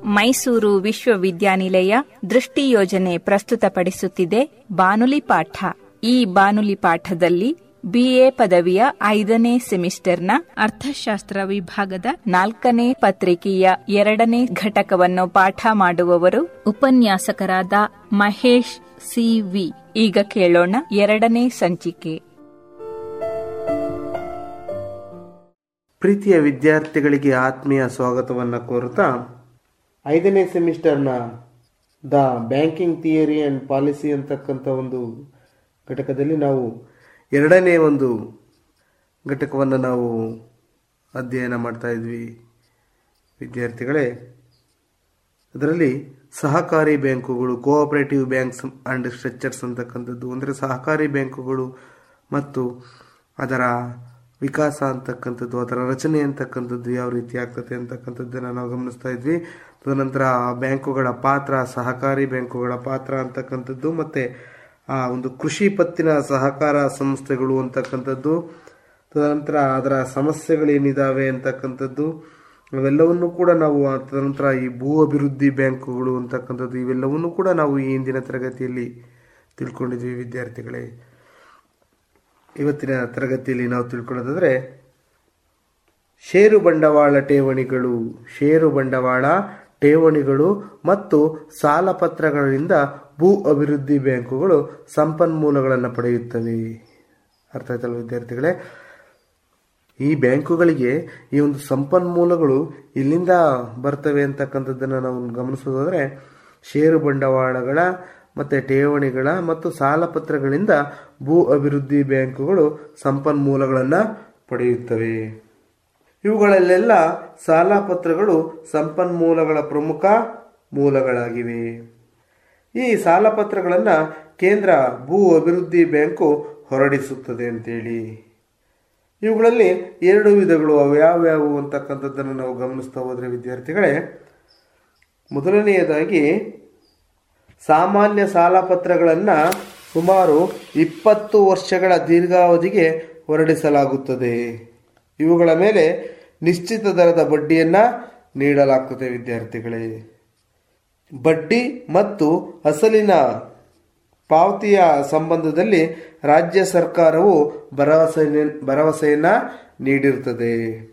ಮೈಸೂರು ವಿಶ್ವವಿದ್ಯಾನಿಲಯ ದೃಷ್ಟಿ ಯೋಜನೆ ಪ್ರಸ್ತುತಪಡಿಸುತ್ತಿದೆ ಬಾನುಲಿ ಪಾಠ ಈ ಬಾನುಲಿ ಪಾಠದಲ್ಲಿ ಬಿಎ ಪದವಿಯ ಐದನೇ ಸೆಮಿಸ್ಟರ್ನ ಅರ್ಥಶಾಸ್ತ್ರ ವಿಭಾಗದ ನಾಲ್ಕನೇ ಪತ್ರಿಕೆಯ ಎರಡನೇ ಘಟಕವನ್ನು ಪಾಠ ಮಾಡುವವರು ಉಪನ್ಯಾಸಕರಾದ ಮಹೇಶ್ ಸಿವಿ ಈಗ ಕೇಳೋಣ ಎರಡನೇ ಸಂಚಿಕೆ ಪ್ರೀತಿಯ ವಿದ್ಯಾರ್ಥಿಗಳಿಗೆ ಆತ್ಮೀಯ ಸ್ವಾಗತವನ್ನು ಕೋರುತ್ತಾ ಐದನೇ ಸೆಮಿಸ್ಟರ್ನ the banking theory and policy ಅಂತಕ್ಕಂಥ ಒಂದು ಘಟಕದಲ್ಲಿ ನಾವು ಎರಡನೇ ಒಂದು ಘಟಕವನ್ನು ನಾವು ಅಧ್ಯಯನ ಮಾಡ್ತಾ ಇದ್ವಿ ವಿದ್ಯಾರ್ಥಿಗಳೇ ಅದರಲ್ಲಿ ಸಹಕಾರಿ ಬ್ಯಾಂಕುಗಳು ಕೋಆಪರೇಟಿವ್ ಬ್ಯಾಂಕ್ಸ್ ಆ್ಯಂಡ್ ಸ್ಟ್ರಕ್ಚರ್ಸ್ ಅಂತಕ್ಕಂಥದ್ದು ಅಂದರೆ ಸಹಕಾರಿ ಬ್ಯಾಂಕುಗಳು ಮತ್ತು ಅದರ ವಿಕಾಸ ಅಂತಕ್ಕಂಥದ್ದು ಅದರ ರಚನೆ ಅಂತಕ್ಕಂಥದ್ದು ಯಾವ ರೀತಿ ಆಗ್ತದೆ ಅಂತಕ್ಕಂಥದ್ದನ್ನು ನಾವು ಗಮನಿಸ್ತಾ ಇದ್ವಿ ತದನಂತರ ಆ ಬ್ಯಾಂಕುಗಳ ಪಾತ್ರ ಸಹಕಾರಿ ಬ್ಯಾಂಕುಗಳ ಪಾತ್ರ ಅಂತಕ್ಕಂಥದ್ದು ಮತ್ತು ಆ ಒಂದು ಕೃಷಿ ಪತ್ತಿನ ಸಹಕಾರ ಸಂಸ್ಥೆಗಳು ಅಂತಕ್ಕಂಥದ್ದು ತದನಂತರ ಅದರ ಸಮಸ್ಯೆಗಳೇನಿದ್ದಾವೆ ಅಂತಕ್ಕಂಥದ್ದು ಅವೆಲ್ಲವನ್ನು ಕೂಡ ನಾವು ಆ ತದನಂತರ ಈ ಭೂ ಅಭಿವೃದ್ಧಿ ಬ್ಯಾಂಕುಗಳು ಅಂತಕ್ಕಂಥದ್ದು ಇವೆಲ್ಲವನ್ನೂ ಕೂಡ ನಾವು ಈ ಹಿಂದಿನ ತರಗತಿಯಲ್ಲಿ ತಿಳ್ಕೊಂಡಿದ್ವಿ ವಿದ್ಯಾರ್ಥಿಗಳೇ ಇವತ್ತಿನ ತರಗತಿಯಲ್ಲಿ ನಾವು ತಿಳ್ಕೊಳ್ಳೋದಾದ್ರೆ ಷೇರು ಬಂಡವಾಳ ಠೇವಣಿಗಳು ಷೇರು ಬಂಡವಾಳ ಠೇವಣಿಗಳು ಮತ್ತು ಸಾಲ ಪತ್ರಗಳಿಂದ ಭೂ ಅಭಿವೃದ್ಧಿ ಬ್ಯಾಂಕುಗಳು ಸಂಪನ್ಮೂಲಗಳನ್ನು ಪಡೆಯುತ್ತವೆ ಅರ್ಥ ಆಯ್ತಲ್ಲ ವಿದ್ಯಾರ್ಥಿಗಳೇ ಈ ಬ್ಯಾಂಕುಗಳಿಗೆ ಈ ಒಂದು ಸಂಪನ್ಮೂಲಗಳು ಇಲ್ಲಿಂದ ಬರ್ತವೆ ಅಂತಕ್ಕಂಥದ್ದನ್ನು ನಾವು ಗಮನಿಸೋದಾದ್ರೆ ಷೇರು ಬಂಡವಾಳಗಳ ಮತ್ತು ಠೇವಣಿಗಳ ಮತ್ತು ಸಾಲ ಪತ್ರಗಳಿಂದ ಭೂ ಅಭಿವೃದ್ಧಿ ಬ್ಯಾಂಕುಗಳು ಸಂಪನ್ಮೂಲಗಳನ್ನು ಪಡೆಯುತ್ತವೆ ಇವುಗಳಲ್ಲೆಲ್ಲ ಸಾಲ ಪತ್ರಗಳು ಸಂಪನ್ಮೂಲಗಳ ಪ್ರಮುಖ ಮೂಲಗಳಾಗಿವೆ ಈ ಸಾಲ ಪತ್ರಗಳನ್ನು ಕೇಂದ್ರ ಭೂ ಅಭಿವೃದ್ಧಿ ಬ್ಯಾಂಕು ಹೊರಡಿಸುತ್ತದೆ ಅಂತೇಳಿ ಇವುಗಳಲ್ಲಿ ಎರಡು ವಿಧಗಳು ಅವು ಯಾವ್ಯಾವು ಅಂತಕ್ಕಂಥದ್ದನ್ನು ನಾವು ಗಮನಿಸ್ತಾ ಹೋದರೆ ವಿದ್ಯಾರ್ಥಿಗಳೇ ಮೊದಲನೆಯದಾಗಿ ಸಾಮಾನ್ಯ ಸಾಲ ಪತ್ರಗಳನ್ನು ಸುಮಾರು ಇಪ್ಪತ್ತು ವರ್ಷಗಳ ದೀರ್ಘಾವಧಿಗೆ ಹೊರಡಿಸಲಾಗುತ್ತದೆ ಇವುಗಳ ಮೇಲೆ ನಿಶ್ಚಿತ ದರದ ಬಡ್ಡಿಯನ್ನು ನೀಡಲಾಗ್ತದೆ ವಿದ್ಯಾರ್ಥಿಗಳೇ ಬಡ್ಡಿ ಮತ್ತು ಅಸಲಿನ ಪಾವತಿಯ ಸಂಬಂಧದಲ್ಲಿ ರಾಜ್ಯ ಸರ್ಕಾರವು ಭರವಸೆ ಭರವಸೆಯನ್ನು ನೀಡಿರುತ್ತದೆ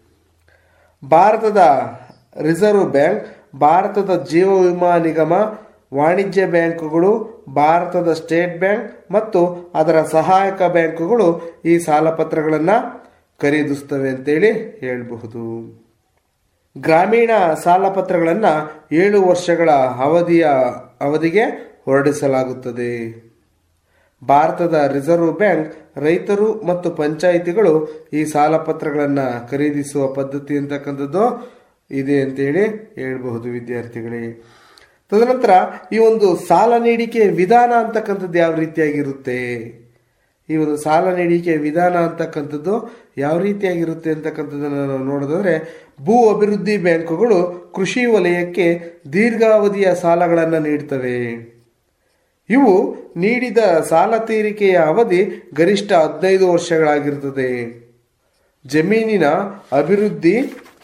ಭಾರತದ ರಿಸರ್ವ್ ಬ್ಯಾಂಕ್ ಭಾರತದ ಜೀವ ವಿಮಾ ನಿಗಮ ವಾಣಿಜ್ಯ ಬ್ಯಾಂಕುಗಳು ಭಾರತದ ಸ್ಟೇಟ್ ಬ್ಯಾಂಕ್ ಮತ್ತು ಅದರ ಸಹಾಯಕ ಬ್ಯಾಂಕುಗಳು ಈ ಸಾಲ ಪತ್ರಗಳನ್ನು ಖರೀದಿಸ್ತವೆ ಅಂತೇಳಿ ಹೇಳಬಹುದು ಗ್ರಾಮೀಣ ಸಾಲ ಪತ್ರಗಳನ್ನು ಏಳು ವರ್ಷಗಳ ಅವಧಿಯ ಅವಧಿಗೆ ಹೊರಡಿಸಲಾಗುತ್ತದೆ ಭಾರತದ ರಿಸರ್ವ್ ಬ್ಯಾಂಕ್ ರೈತರು ಮತ್ತು ಪಂಚಾಯಿತಿಗಳು ಈ ಸಾಲ ಪತ್ರಗಳನ್ನು ಖರೀದಿಸುವ ಪದ್ಧತಿ ಅಂತಕ್ಕಂಥದ್ದು ಇದೆ ಅಂತೇಳಿ ಹೇಳಬಹುದು ವಿದ್ಯಾರ್ಥಿಗಳೇ ತದನಂತರ ಈ ಒಂದು ಸಾಲ ನೀಡಿಕೆ ವಿಧಾನ ಅಂತಕ್ಕಂಥದ್ದು ಯಾವ ರೀತಿಯಾಗಿರುತ್ತೆ ಈ ಒಂದು ಸಾಲ ನೀಡಿಕೆ ವಿಧಾನ ಅಂತಕ್ಕಂಥದ್ದು ಯಾವ ರೀತಿಯಾಗಿರುತ್ತೆ ಅಂತಕ್ಕಂಥದ್ದನ್ನು ನಾವು ನೋಡೋದಾದ್ರೆ ಭೂ ಅಭಿವೃದ್ಧಿ ಬ್ಯಾಂಕುಗಳು ಕೃಷಿ ವಲಯಕ್ಕೆ ದೀರ್ಘಾವಧಿಯ ಸಾಲಗಳನ್ನು ನೀಡ್ತವೆ ಇವು ನೀಡಿದ ಸಾಲ ತೀರಿಕೆಯ ಅವಧಿ ಗರಿಷ್ಠ ಹದಿನೈದು ವರ್ಷಗಳಾಗಿರುತ್ತದೆ ಜಮೀನಿನ ಅಭಿವೃದ್ಧಿ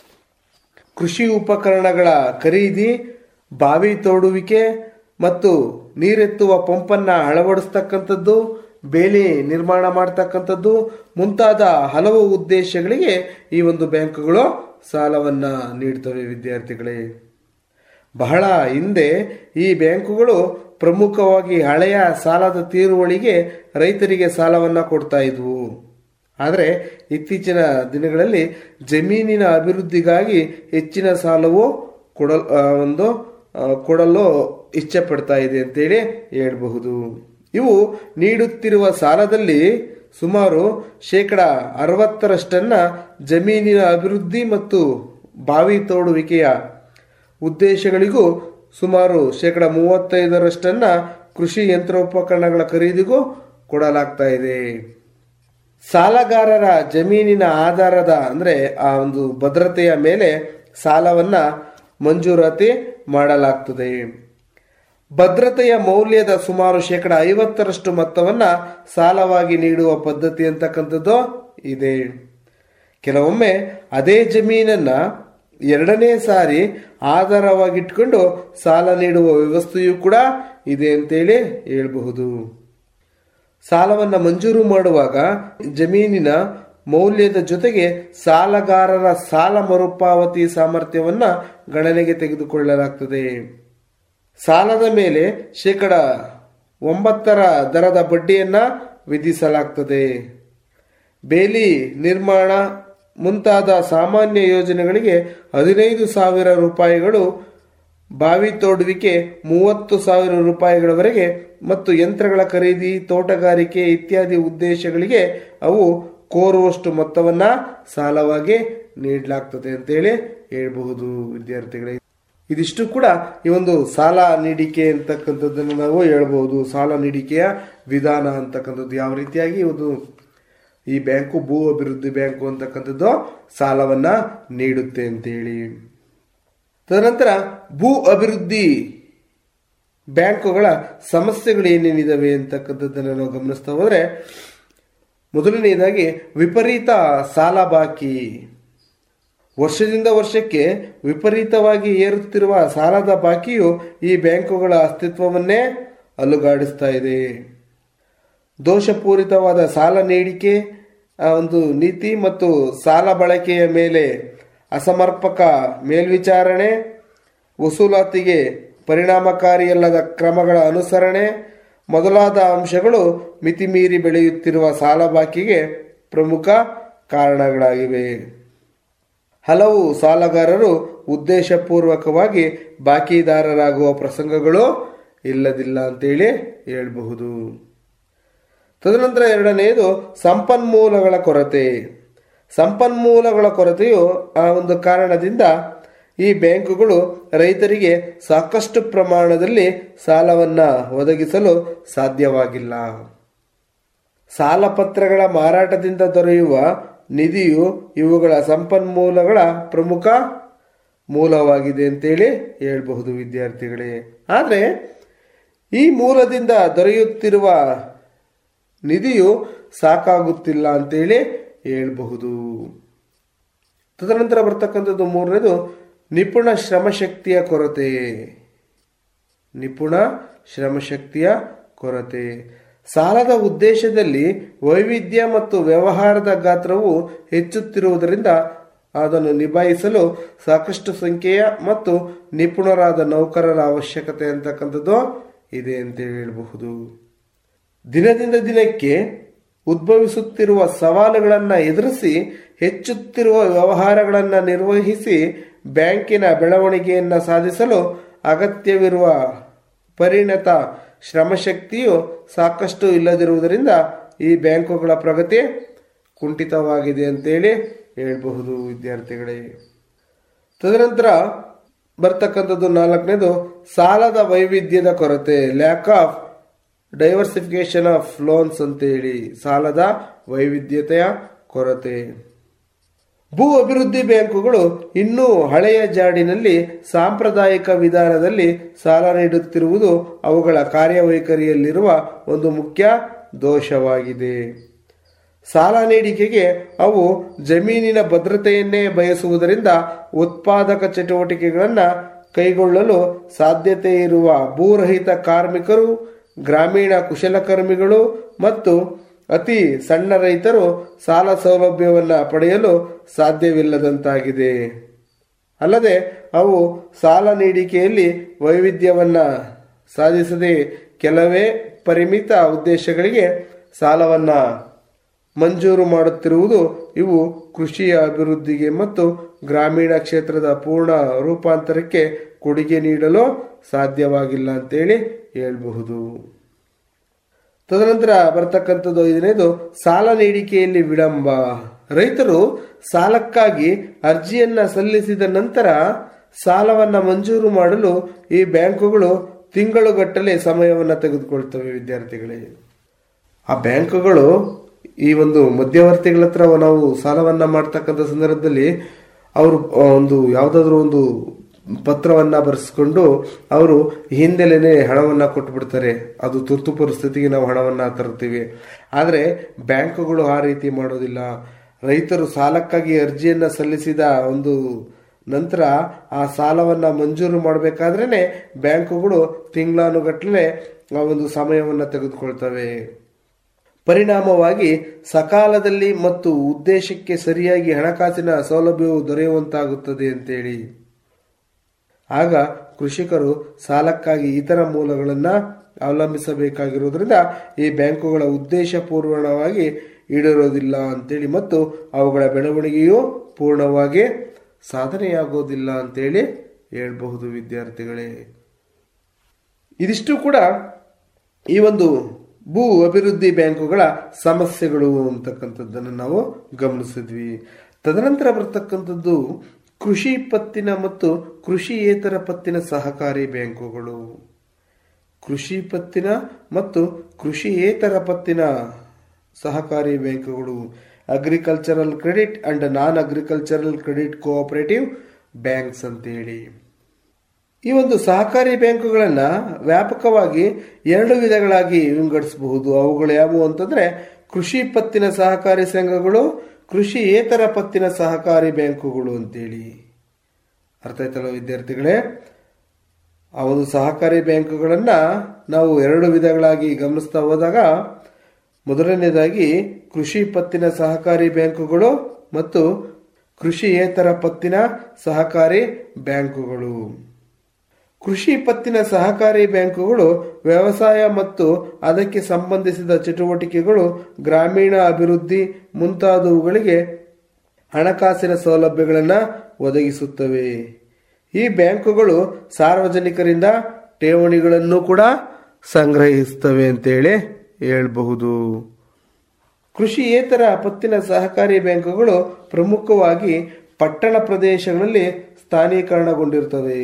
ಕೃಷಿ ಉಪಕರಣಗಳ ಖರೀದಿ ಬಾವಿ ತೋಡುವಿಕೆ ಮತ್ತು ನೀರೆತ್ತುವ ಪಂಪನ್ನು ಅಳವಡಿಸ್ತಕ್ಕಂಥದ್ದು ಬೇಲಿ ನಿರ್ಮಾಣ ಮಾಡ್ತಕ್ಕಂಥದ್ದು ಮುಂತಾದ ಹಲವು ಉದ್ದೇಶಗಳಿಗೆ ಈ ಒಂದು ಬ್ಯಾಂಕುಗಳು ಸಾಲವನ್ನು ನೀಡ್ತವೆ ವಿದ್ಯಾರ್ಥಿಗಳೇ ಬಹಳ ಹಿಂದೆ ಈ ಬ್ಯಾಂಕುಗಳು ಪ್ರಮುಖವಾಗಿ ಹಳೆಯ ಸಾಲದ ತೀರುವಳಿಗೆ ರೈತರಿಗೆ ಸಾಲವನ್ನು ಕೊಡ್ತಾ ಇದ್ವು ಆದರೆ ಇತ್ತೀಚಿನ ದಿನಗಳಲ್ಲಿ ಜಮೀನಿನ ಅಭಿವೃದ್ಧಿಗಾಗಿ ಹೆಚ್ಚಿನ ಸಾಲವು ಕೊಡ ಒಂದು ಕೊಡಲು ಇಚ್ಛೆ ಪಡ್ತಾ ಇದೆ ಅಂತೇಳಿ ಹೇಳಬಹುದು ಇವು ನೀಡುತ್ತಿರುವ ಸಾಲದಲ್ಲಿ ಸುಮಾರು ಶೇಕಡ ಅರವತ್ತರಷ್ಟನ್ನ ಜಮೀನಿನ ಅಭಿವೃದ್ಧಿ ಮತ್ತು ಬಾವಿ ತೋಡುವಿಕೆಯ ಉದ್ದೇಶಗಳಿಗೂ ಸುಮಾರು ಶೇಕಡ ಮೂವತ್ತೈದರಷ್ಟನ್ನ ಕೃಷಿ ಯಂತ್ರೋಪಕರಣಗಳ ಖರೀದಿಗೂ ಕೊಡಲಾಗ್ತಾ ಇದೆ ಸಾಲಗಾರರ ಜಮೀನಿನ ಆಧಾರದ ಅಂದರೆ ಆ ಒಂದು ಭದ್ರತೆಯ ಮೇಲೆ ಸಾಲವನ್ನ ಮಂಜೂರಾತಿ ಮಾಡಲಾಗ್ತದೆ ಭದ್ರತೆಯ ಮೌಲ್ಯದ ಸುಮಾರು ಶೇಕಡ ಐವತ್ತರಷ್ಟು ಮೊತ್ತವನ್ನ ಸಾಲವಾಗಿ ನೀಡುವ ಪದ್ಧತಿ ಅಂತಕ್ಕಂಥದ್ದು ಇದೆ ಕೆಲವೊಮ್ಮೆ ಅದೇ ಜಮೀನನ್ನ ಎರಡನೇ ಸಾರಿ ಆಧಾರವಾಗಿಟ್ಕೊಂಡು ಸಾಲ ನೀಡುವ ವ್ಯವಸ್ಥೆಯೂ ಕೂಡ ಇದೆ ಅಂತೇಳಿ ಹೇಳ್ಬಹುದು ಸಾಲವನ್ನ ಮಂಜೂರು ಮಾಡುವಾಗ ಜಮೀನಿನ ಮೌಲ್ಯದ ಜೊತೆಗೆ ಸಾಲಗಾರರ ಸಾಲ ಮರುಪಾವತಿ ಸಾಮರ್ಥ್ಯವನ್ನ ಗಣನೆಗೆ ತೆಗೆದುಕೊಳ್ಳಲಾಗ್ತದೆ ಸಾಲದ ಮೇಲೆ ಶೇಕಡ ಒಂಬತ್ತರ ದರದ ಬಡ್ಡಿಯನ್ನ ವಿಧಿಸಲಾಗ್ತದೆ ಬೇಲಿ ನಿರ್ಮಾಣ ಮುಂತಾದ ಸಾಮಾನ್ಯ ಯೋಜನೆಗಳಿಗೆ ಹದಿನೈದು ಸಾವಿರ ರೂಪಾಯಿಗಳು ಬಾವಿ ತೋಡುವಿಕೆ ಮೂವತ್ತು ಸಾವಿರ ರೂಪಾಯಿಗಳವರೆಗೆ ಮತ್ತು ಯಂತ್ರಗಳ ಖರೀದಿ ತೋಟಗಾರಿಕೆ ಇತ್ಯಾದಿ ಉದ್ದೇಶಗಳಿಗೆ ಅವು ಕೋರುವಷ್ಟು ಮೊತ್ತವನ್ನ ಸಾಲವಾಗಿ ನೀಡಲಾಗ್ತದೆ ಅಂತೇಳಿ ಹೇಳ್ಬಹುದು ವಿದ್ಯಾರ್ಥಿಗಳೇ ಇದಿಷ್ಟು ಕೂಡ ಈ ಒಂದು ಸಾಲ ನೀಡಿಕೆ ಅಂತಕ್ಕಂಥದ್ದನ್ನು ನಾವು ಹೇಳ್ಬಹುದು ಸಾಲ ನೀಡಿಕೆಯ ವಿಧಾನ ಅಂತಕ್ಕಂಥದ್ದು ಯಾವ ರೀತಿಯಾಗಿ ಒಂದು ಈ ಬ್ಯಾಂಕು ಭೂ ಅಭಿವೃದ್ಧಿ ಬ್ಯಾಂಕು ಅಂತಕ್ಕಂಥದ್ದು ಸಾಲವನ್ನ ನೀಡುತ್ತೆ ಅಂತೇಳಿ ತದನಂತರ ಭೂ ಅಭಿವೃದ್ಧಿ ಬ್ಯಾಂಕುಗಳ ಸಮಸ್ಯೆಗಳು ಏನೇನಿದಾವೆ ಅಂತಕ್ಕಂಥದ್ದನ್ನು ನಾವು ಗಮನಿಸ್ತಾ ಹೋದ್ರೆ ಮೊದಲನೆಯದಾಗಿ ವಿಪರೀತ ಸಾಲ ಬಾಕಿ ವರ್ಷದಿಂದ ವರ್ಷಕ್ಕೆ ವಿಪರೀತವಾಗಿ ಏರುತ್ತಿರುವ ಸಾಲದ ಬಾಕಿಯು ಈ ಬ್ಯಾಂಕುಗಳ ಅಸ್ತಿತ್ವವನ್ನೇ ಅಲುಗಾಡಿಸ್ತಾ ಇದೆ ದೋಷಪೂರಿತವಾದ ಸಾಲ ನೀಡಿಕೆ ಆ ಒಂದು ನೀತಿ ಮತ್ತು ಸಾಲ ಬಳಕೆಯ ಮೇಲೆ ಅಸಮರ್ಪಕ ಮೇಲ್ವಿಚಾರಣೆ ವಸೂಲಾತಿಗೆ ಪರಿಣಾಮಕಾರಿಯಲ್ಲದ ಕ್ರಮಗಳ ಅನುಸರಣೆ ಮೊದಲಾದ ಅಂಶಗಳು ಮಿತಿಮೀರಿ ಬೆಳೆಯುತ್ತಿರುವ ಸಾಲ ಬಾಕಿಗೆ ಪ್ರಮುಖ ಕಾರಣಗಳಾಗಿವೆ ಹಲವು ಸಾಲಗಾರರು ಉದ್ದೇಶಪೂರ್ವಕವಾಗಿ ಬಾಕಿದಾರರಾಗುವ ಪ್ರಸಂಗಗಳು ಇಲ್ಲದಿಲ್ಲ ಅಂತೇಳಿ ಹೇಳಬಹುದು ತದನಂತರ ಎರಡನೆಯದು ಸಂಪನ್ಮೂಲಗಳ ಕೊರತೆ ಸಂಪನ್ಮೂಲಗಳ ಕೊರತೆಯು ಆ ಒಂದು ಕಾರಣದಿಂದ ಈ ಬ್ಯಾಂಕುಗಳು ರೈತರಿಗೆ ಸಾಕಷ್ಟು ಪ್ರಮಾಣದಲ್ಲಿ ಸಾಲವನ್ನ ಒದಗಿಸಲು ಸಾಧ್ಯವಾಗಿಲ್ಲ ಸಾಲ ಪತ್ರಗಳ ಮಾರಾಟದಿಂದ ದೊರೆಯುವ ನಿಧಿಯು ಇವುಗಳ ಸಂಪನ್ಮೂಲಗಳ ಪ್ರಮುಖ ಮೂಲವಾಗಿದೆ ಅಂತೇಳಿ ಹೇಳ್ಬಹುದು ವಿದ್ಯಾರ್ಥಿಗಳೇ ಆದರೆ ಈ ಮೂಲದಿಂದ ದೊರೆಯುತ್ತಿರುವ ನಿಧಿಯು ಸಾಕಾಗುತ್ತಿಲ್ಲ ಅಂತೇಳಿ ಹೇಳ್ಬಹುದು ತದನಂತರ ಬರ್ತಕ್ಕಂಥದ್ದು ಮೂರನೇದು ನಿಪುಣ ಶ್ರಮಶಕ್ತಿಯ ಕೊರತೆ ನಿಪುಣ ಶ್ರಮಶಕ್ತಿಯ ಕೊರತೆ ಸಾಲದ ಉದ್ದೇಶದಲ್ಲಿ ವೈವಿಧ್ಯ ಮತ್ತು ವ್ಯವಹಾರದ ಗಾತ್ರವು ಹೆಚ್ಚುತ್ತಿರುವುದರಿಂದ ಅದನ್ನು ನಿಭಾಯಿಸಲು ಸಾಕಷ್ಟು ಸಂಖ್ಯೆಯ ಮತ್ತು ನಿಪುಣರಾದ ನೌಕರರ ಅವಶ್ಯಕತೆ ಅಂತಕ್ಕಂಥದ್ದು ಇದೆ ಅಂತ ಹೇಳಬಹುದು ದಿನದಿಂದ ದಿನಕ್ಕೆ ಉದ್ಭವಿಸುತ್ತಿರುವ ಸವಾಲುಗಳನ್ನು ಎದುರಿಸಿ ಹೆಚ್ಚುತ್ತಿರುವ ವ್ಯವಹಾರಗಳನ್ನು ನಿರ್ವಹಿಸಿ ಬ್ಯಾಂಕಿನ ಬೆಳವಣಿಗೆಯನ್ನು ಸಾಧಿಸಲು ಅಗತ್ಯವಿರುವ ಪರಿಣತ ಶ್ರಮಶಕ್ತಿಯು ಸಾಕಷ್ಟು ಇಲ್ಲದಿರುವುದರಿಂದ ಈ ಬ್ಯಾಂಕುಗಳ ಪ್ರಗತಿ ಕುಂಠಿತವಾಗಿದೆ ಅಂತೇಳಿ ಹೇಳಬಹುದು ವಿದ್ಯಾರ್ಥಿಗಳೇ ತದನಂತರ ಬರ್ತಕ್ಕಂಥದ್ದು ನಾಲ್ಕನೇದು ಸಾಲದ ವೈವಿಧ್ಯದ ಕೊರತೆ lack of diversification of loans ಅಂತೇಳಿ ಸಾಲದ ವೈವಿಧ್ಯತೆಯ ಕೊರತೆ ಭೂ ಅಭಿವೃದ್ಧಿ ಬ್ಯಾಂಕುಗಳು ಇನ್ನೂ ಹಳೆಯ ಜಾಡಿನಲ್ಲಿ ಸಾಂಪ್ರದಾಯಿಕ ವಿಧಾನದಲ್ಲಿ ಸಾಲ ನೀಡುತ್ತಿರುವುದು ಅವುಗಳ ಕಾರ್ಯವೈಖರಿಯಲ್ಲಿರುವ ಒಂದು ಮುಖ್ಯ ದೋಷವಾಗಿದೆ ಸಾಲ ನೀಡಿಕೆಗೆ ಅವು ಜಮೀನಿನ ಭದ್ರತೆಯನ್ನೇ ಬಯಸುವುದರಿಂದ ಉತ್ಪಾದಕ ಚಟುವಟಿಕೆಗಳನ್ನು ಕೈಗೊಳ್ಳಲು ಸಾಧ್ಯತೆ ಇರುವ ಭೂರಹಿತ ಕಾರ್ಮಿಕರು ಗ್ರಾಮೀಣ ಕುಶಲಕರ್ಮಿಗಳು ಮತ್ತು ಅತಿ ಸಣ್ಣ ರೈತರು ಸಾಲ ಸೌಲಭ್ಯವನ್ನು ಪಡೆಯಲು ಸಾಧ್ಯವಿಲ್ಲದಂತಾಗಿದೆ ಅಲ್ಲದೆ ಅವು ಸಾಲ ನೀಡಿಕೆಯಲ್ಲಿ ವೈವಿಧ್ಯವನ್ನ ಸಾಧಿಸದೆ ಕೆಲವೇ ಪರಿಮಿತ ಉದ್ದೇಶಗಳಿಗೆ ಸಾಲವನ್ನ ಮಂಜೂರು ಮಾಡುತ್ತಿರುವುದು ಇವು ಕೃಷಿಯ ಅಭಿವೃದ್ಧಿಗೆ ಮತ್ತು ಗ್ರಾಮೀಣ ಕ್ಷೇತ್ರದ ಪೂರ್ಣ ರೂಪಾಂತರಕ್ಕೆ ಕೊಡುಗೆ ನೀಡಲು ಸಾಧ್ಯವಾಗಿಲ್ಲ ಅಂತೇಳಿ ಹೇಳಬಹುದು ತದನಂತರ ಬರ್ತಕ್ಕಂಥದ್ದು ಐದನೇದು ಸಾಲ ನೀಡಿಕೆಯಲ್ಲಿ ವಿಳಂಬ ರೈತರು ಸಾಲಕ್ಕಾಗಿ ಅರ್ಜಿಯನ್ನ ಸಲ್ಲಿಸಿದ ನಂತರ ಸಾಲವನ್ನ ಮಂಜೂರು ಮಾಡಲು ಈ ಬ್ಯಾಂಕುಗಳು ತಿಂಗಳುಗಟ್ಟಲೆ ಸಮಯವನ್ನು ತೆಗೆದುಕೊಳ್ತವೆ ವಿದ್ಯಾರ್ಥಿಗಳೇ ಆ ಬ್ಯಾಂಕುಗಳು ಈ ಒಂದು ಮಧ್ಯವರ್ತಿಗಳ ಹತ್ರ ನಾವು ಸಾಲವನ್ನ ಮಾಡ್ತಕ್ಕಂಥ ಸಂದರ್ಭದಲ್ಲಿ ಅವರು ಒಂದು ಯಾವುದಾದ್ರೂ ಒಂದು ಪತ್ರವನ್ನ ಬರೆಸ್ಕೊಂಡು ಅವರು ಹಿಂದೆಲೇನೆ ಹಣವನ್ನ ಕೊಟ್ಬಿಡ್ತಾರೆ ಅದು ತುರ್ತು ಪರಿಸ್ಥಿತಿಗೆ ನಾವು ಹಣವನ್ನ ತರ್ತೀವಿ ಆದರೆ ಬ್ಯಾಂಕುಗಳು ಆ ರೀತಿ ಮಾಡೋದಿಲ್ಲ ರೈತರು ಸಾಲಕ್ಕಾಗಿ ಅರ್ಜಿಯನ್ನ ಸಲ್ಲಿಸಿದ ಒಂದು ನಂತರ ಆ ಸಾಲವನ್ನ ಮಂಜೂರು ಮಾಡಬೇಕಾದ್ರೇನೆ ಬ್ಯಾಂಕುಗಳು ತಿಂಗಳಾನುಗಟ್ಟಲೆ ಆ ಒಂದು ಸಮಯವನ್ನು ತೆಗೆದುಕೊಳ್ತವೆ ಪರಿಣಾಮವಾಗಿ ಸಕಾಲದಲ್ಲಿ ಮತ್ತು ಉದ್ದೇಶಕ್ಕೆ ಸರಿಯಾಗಿ ಹಣಕಾಸಿನ ಸೌಲಭ್ಯವು ದೊರೆಯುವಂತಾಗುತ್ತದೆ ಅಂತೇಳಿ ಆಗ ಕೃಷಿಕರು ಸಾಲಕ್ಕಾಗಿ ಇತರ ಮೂಲಗಳನ್ನು ಅವಲಂಬಿಸಬೇಕಾಗಿರುವುದರಿಂದ ಈ ಬ್ಯಾಂಕುಗಳ ಉದ್ದೇಶ ಪೂರ್ಣವಾಗಿ ಈಡೇರೋದಿಲ್ಲ ಅಂತೇಳಿ ಮತ್ತು ಅವುಗಳ ಬೆಳವಣಿಗೆಯು ಪೂರ್ಣವಾಗಿ ಸಾಧನೆಯಾಗೋದಿಲ್ಲ ಅಂತೇಳಿ ಹೇಳ್ಬಹುದು ವಿದ್ಯಾರ್ಥಿಗಳೇ ಇದಿಷ್ಟು ಕೂಡ ಈ ಒಂದು ಭೂ ಅಭಿವೃದ್ಧಿ ಬ್ಯಾಂಕುಗಳ ಸಮಸ್ಯೆಗಳು ಅಂತಕ್ಕಂಥದ್ದನ್ನು ನಾವು ಗಮನಿಸಿದ್ವಿ ತದನಂತರ ಬರ್ತಕ್ಕಂಥದ್ದು ಕೃಷಿ ಪತ್ತಿನ ಮತ್ತು ಕೃಷಿಯೇತರ ಪತ್ತಿನ ಸಹಕಾರಿ ಬ್ಯಾಂಕುಗಳು ಕೃಷಿ ಪತ್ತಿನ ಮತ್ತು ಕೃಷಿಯೇತರ ಪತ್ತಿನ ಸಹಕಾರಿ ಬ್ಯಾಂಕುಗಳು agricultural credit and non agricultural credit cooperative banks ಅಂತೇಳಿ ಈ ಒಂದು ಸಹಕಾರಿ ಬ್ಯಾಂಕುಗಳನ್ನು ವ್ಯಾಪಕವಾಗಿ ಎರಡು ವಿಧಗಳಾಗಿ ವಿಂಗಡಿಸಬಹುದು ಅವುಗಳು ಯಾವುವು ಅಂತಂದ್ರೆ ಕೃಷಿ ಪತ್ತಿನ ಸಹಕಾರಿ ಸಂಘಗಳು ಕೃಷಿಯೇತರ ಪತ್ತಿನ ಸಹಕಾರಿ ಬ್ಯಾಂಕುಗಳು ಅಂತೇಳಿ ಅರ್ಥ ಆಯ್ತಲ್ಲ ವಿದ್ಯಾರ್ಥಿಗಳೇ ಆ ಒಂದು ಸಹಕಾರಿ ಬ್ಯಾಂಕುಗಳನ್ನು ನಾವು ಎರಡು ವಿಧಗಳಾಗಿ ಗಮನಿಸ್ತಾ ಹೋದಾಗ ಮೊದಲನೇದಾಗಿ ಕೃಷಿ ಪತ್ತಿನ ಸಹಕಾರಿ ಬ್ಯಾಂಕುಗಳು ಮತ್ತು ಕೃಷಿಯೇತರ ಪತ್ತಿನ ಸಹಕಾರಿ ಬ್ಯಾಂಕುಗಳು ಕೃಷಿ ಪತ್ತಿನ ಸಹಕಾರಿ ಬ್ಯಾಂಕುಗಳು ವ್ಯವಸಾಯ ಮತ್ತು ಅದಕ್ಕೆ ಸಂಬಂಧಿಸಿದ ಚಟುವಟಿಕೆಗಳು ಗ್ರಾಮೀಣ ಅಭಿವೃದ್ಧಿ ಮುಂತಾದವುಗಳಿಗೆ ಹಣಕಾಸಿನ ಸೌಲಭ್ಯಗಳನ್ನು ಒದಗಿಸುತ್ತವೆ ಈ ಬ್ಯಾಂಕುಗಳು ಸಾರ್ವಜನಿಕರಿಂದ ಠೇವಣಿಗಳನ್ನು ಕೂಡ ಸಂಗ್ರಹಿಸುತ್ತವೆ ಅಂತೇಳಿ ಹೇಳಬಹುದು ಕೃಷಿಯೇತರ ಪತ್ತಿನ ಸಹಕಾರಿ ಬ್ಯಾಂಕುಗಳು ಪ್ರಮುಖವಾಗಿ ಪಟ್ಟಣ ಪ್ರದೇಶಗಳಲ್ಲಿ ಸ್ಥಾನೀಕರಣಗೊಂಡಿರುತ್ತವೆ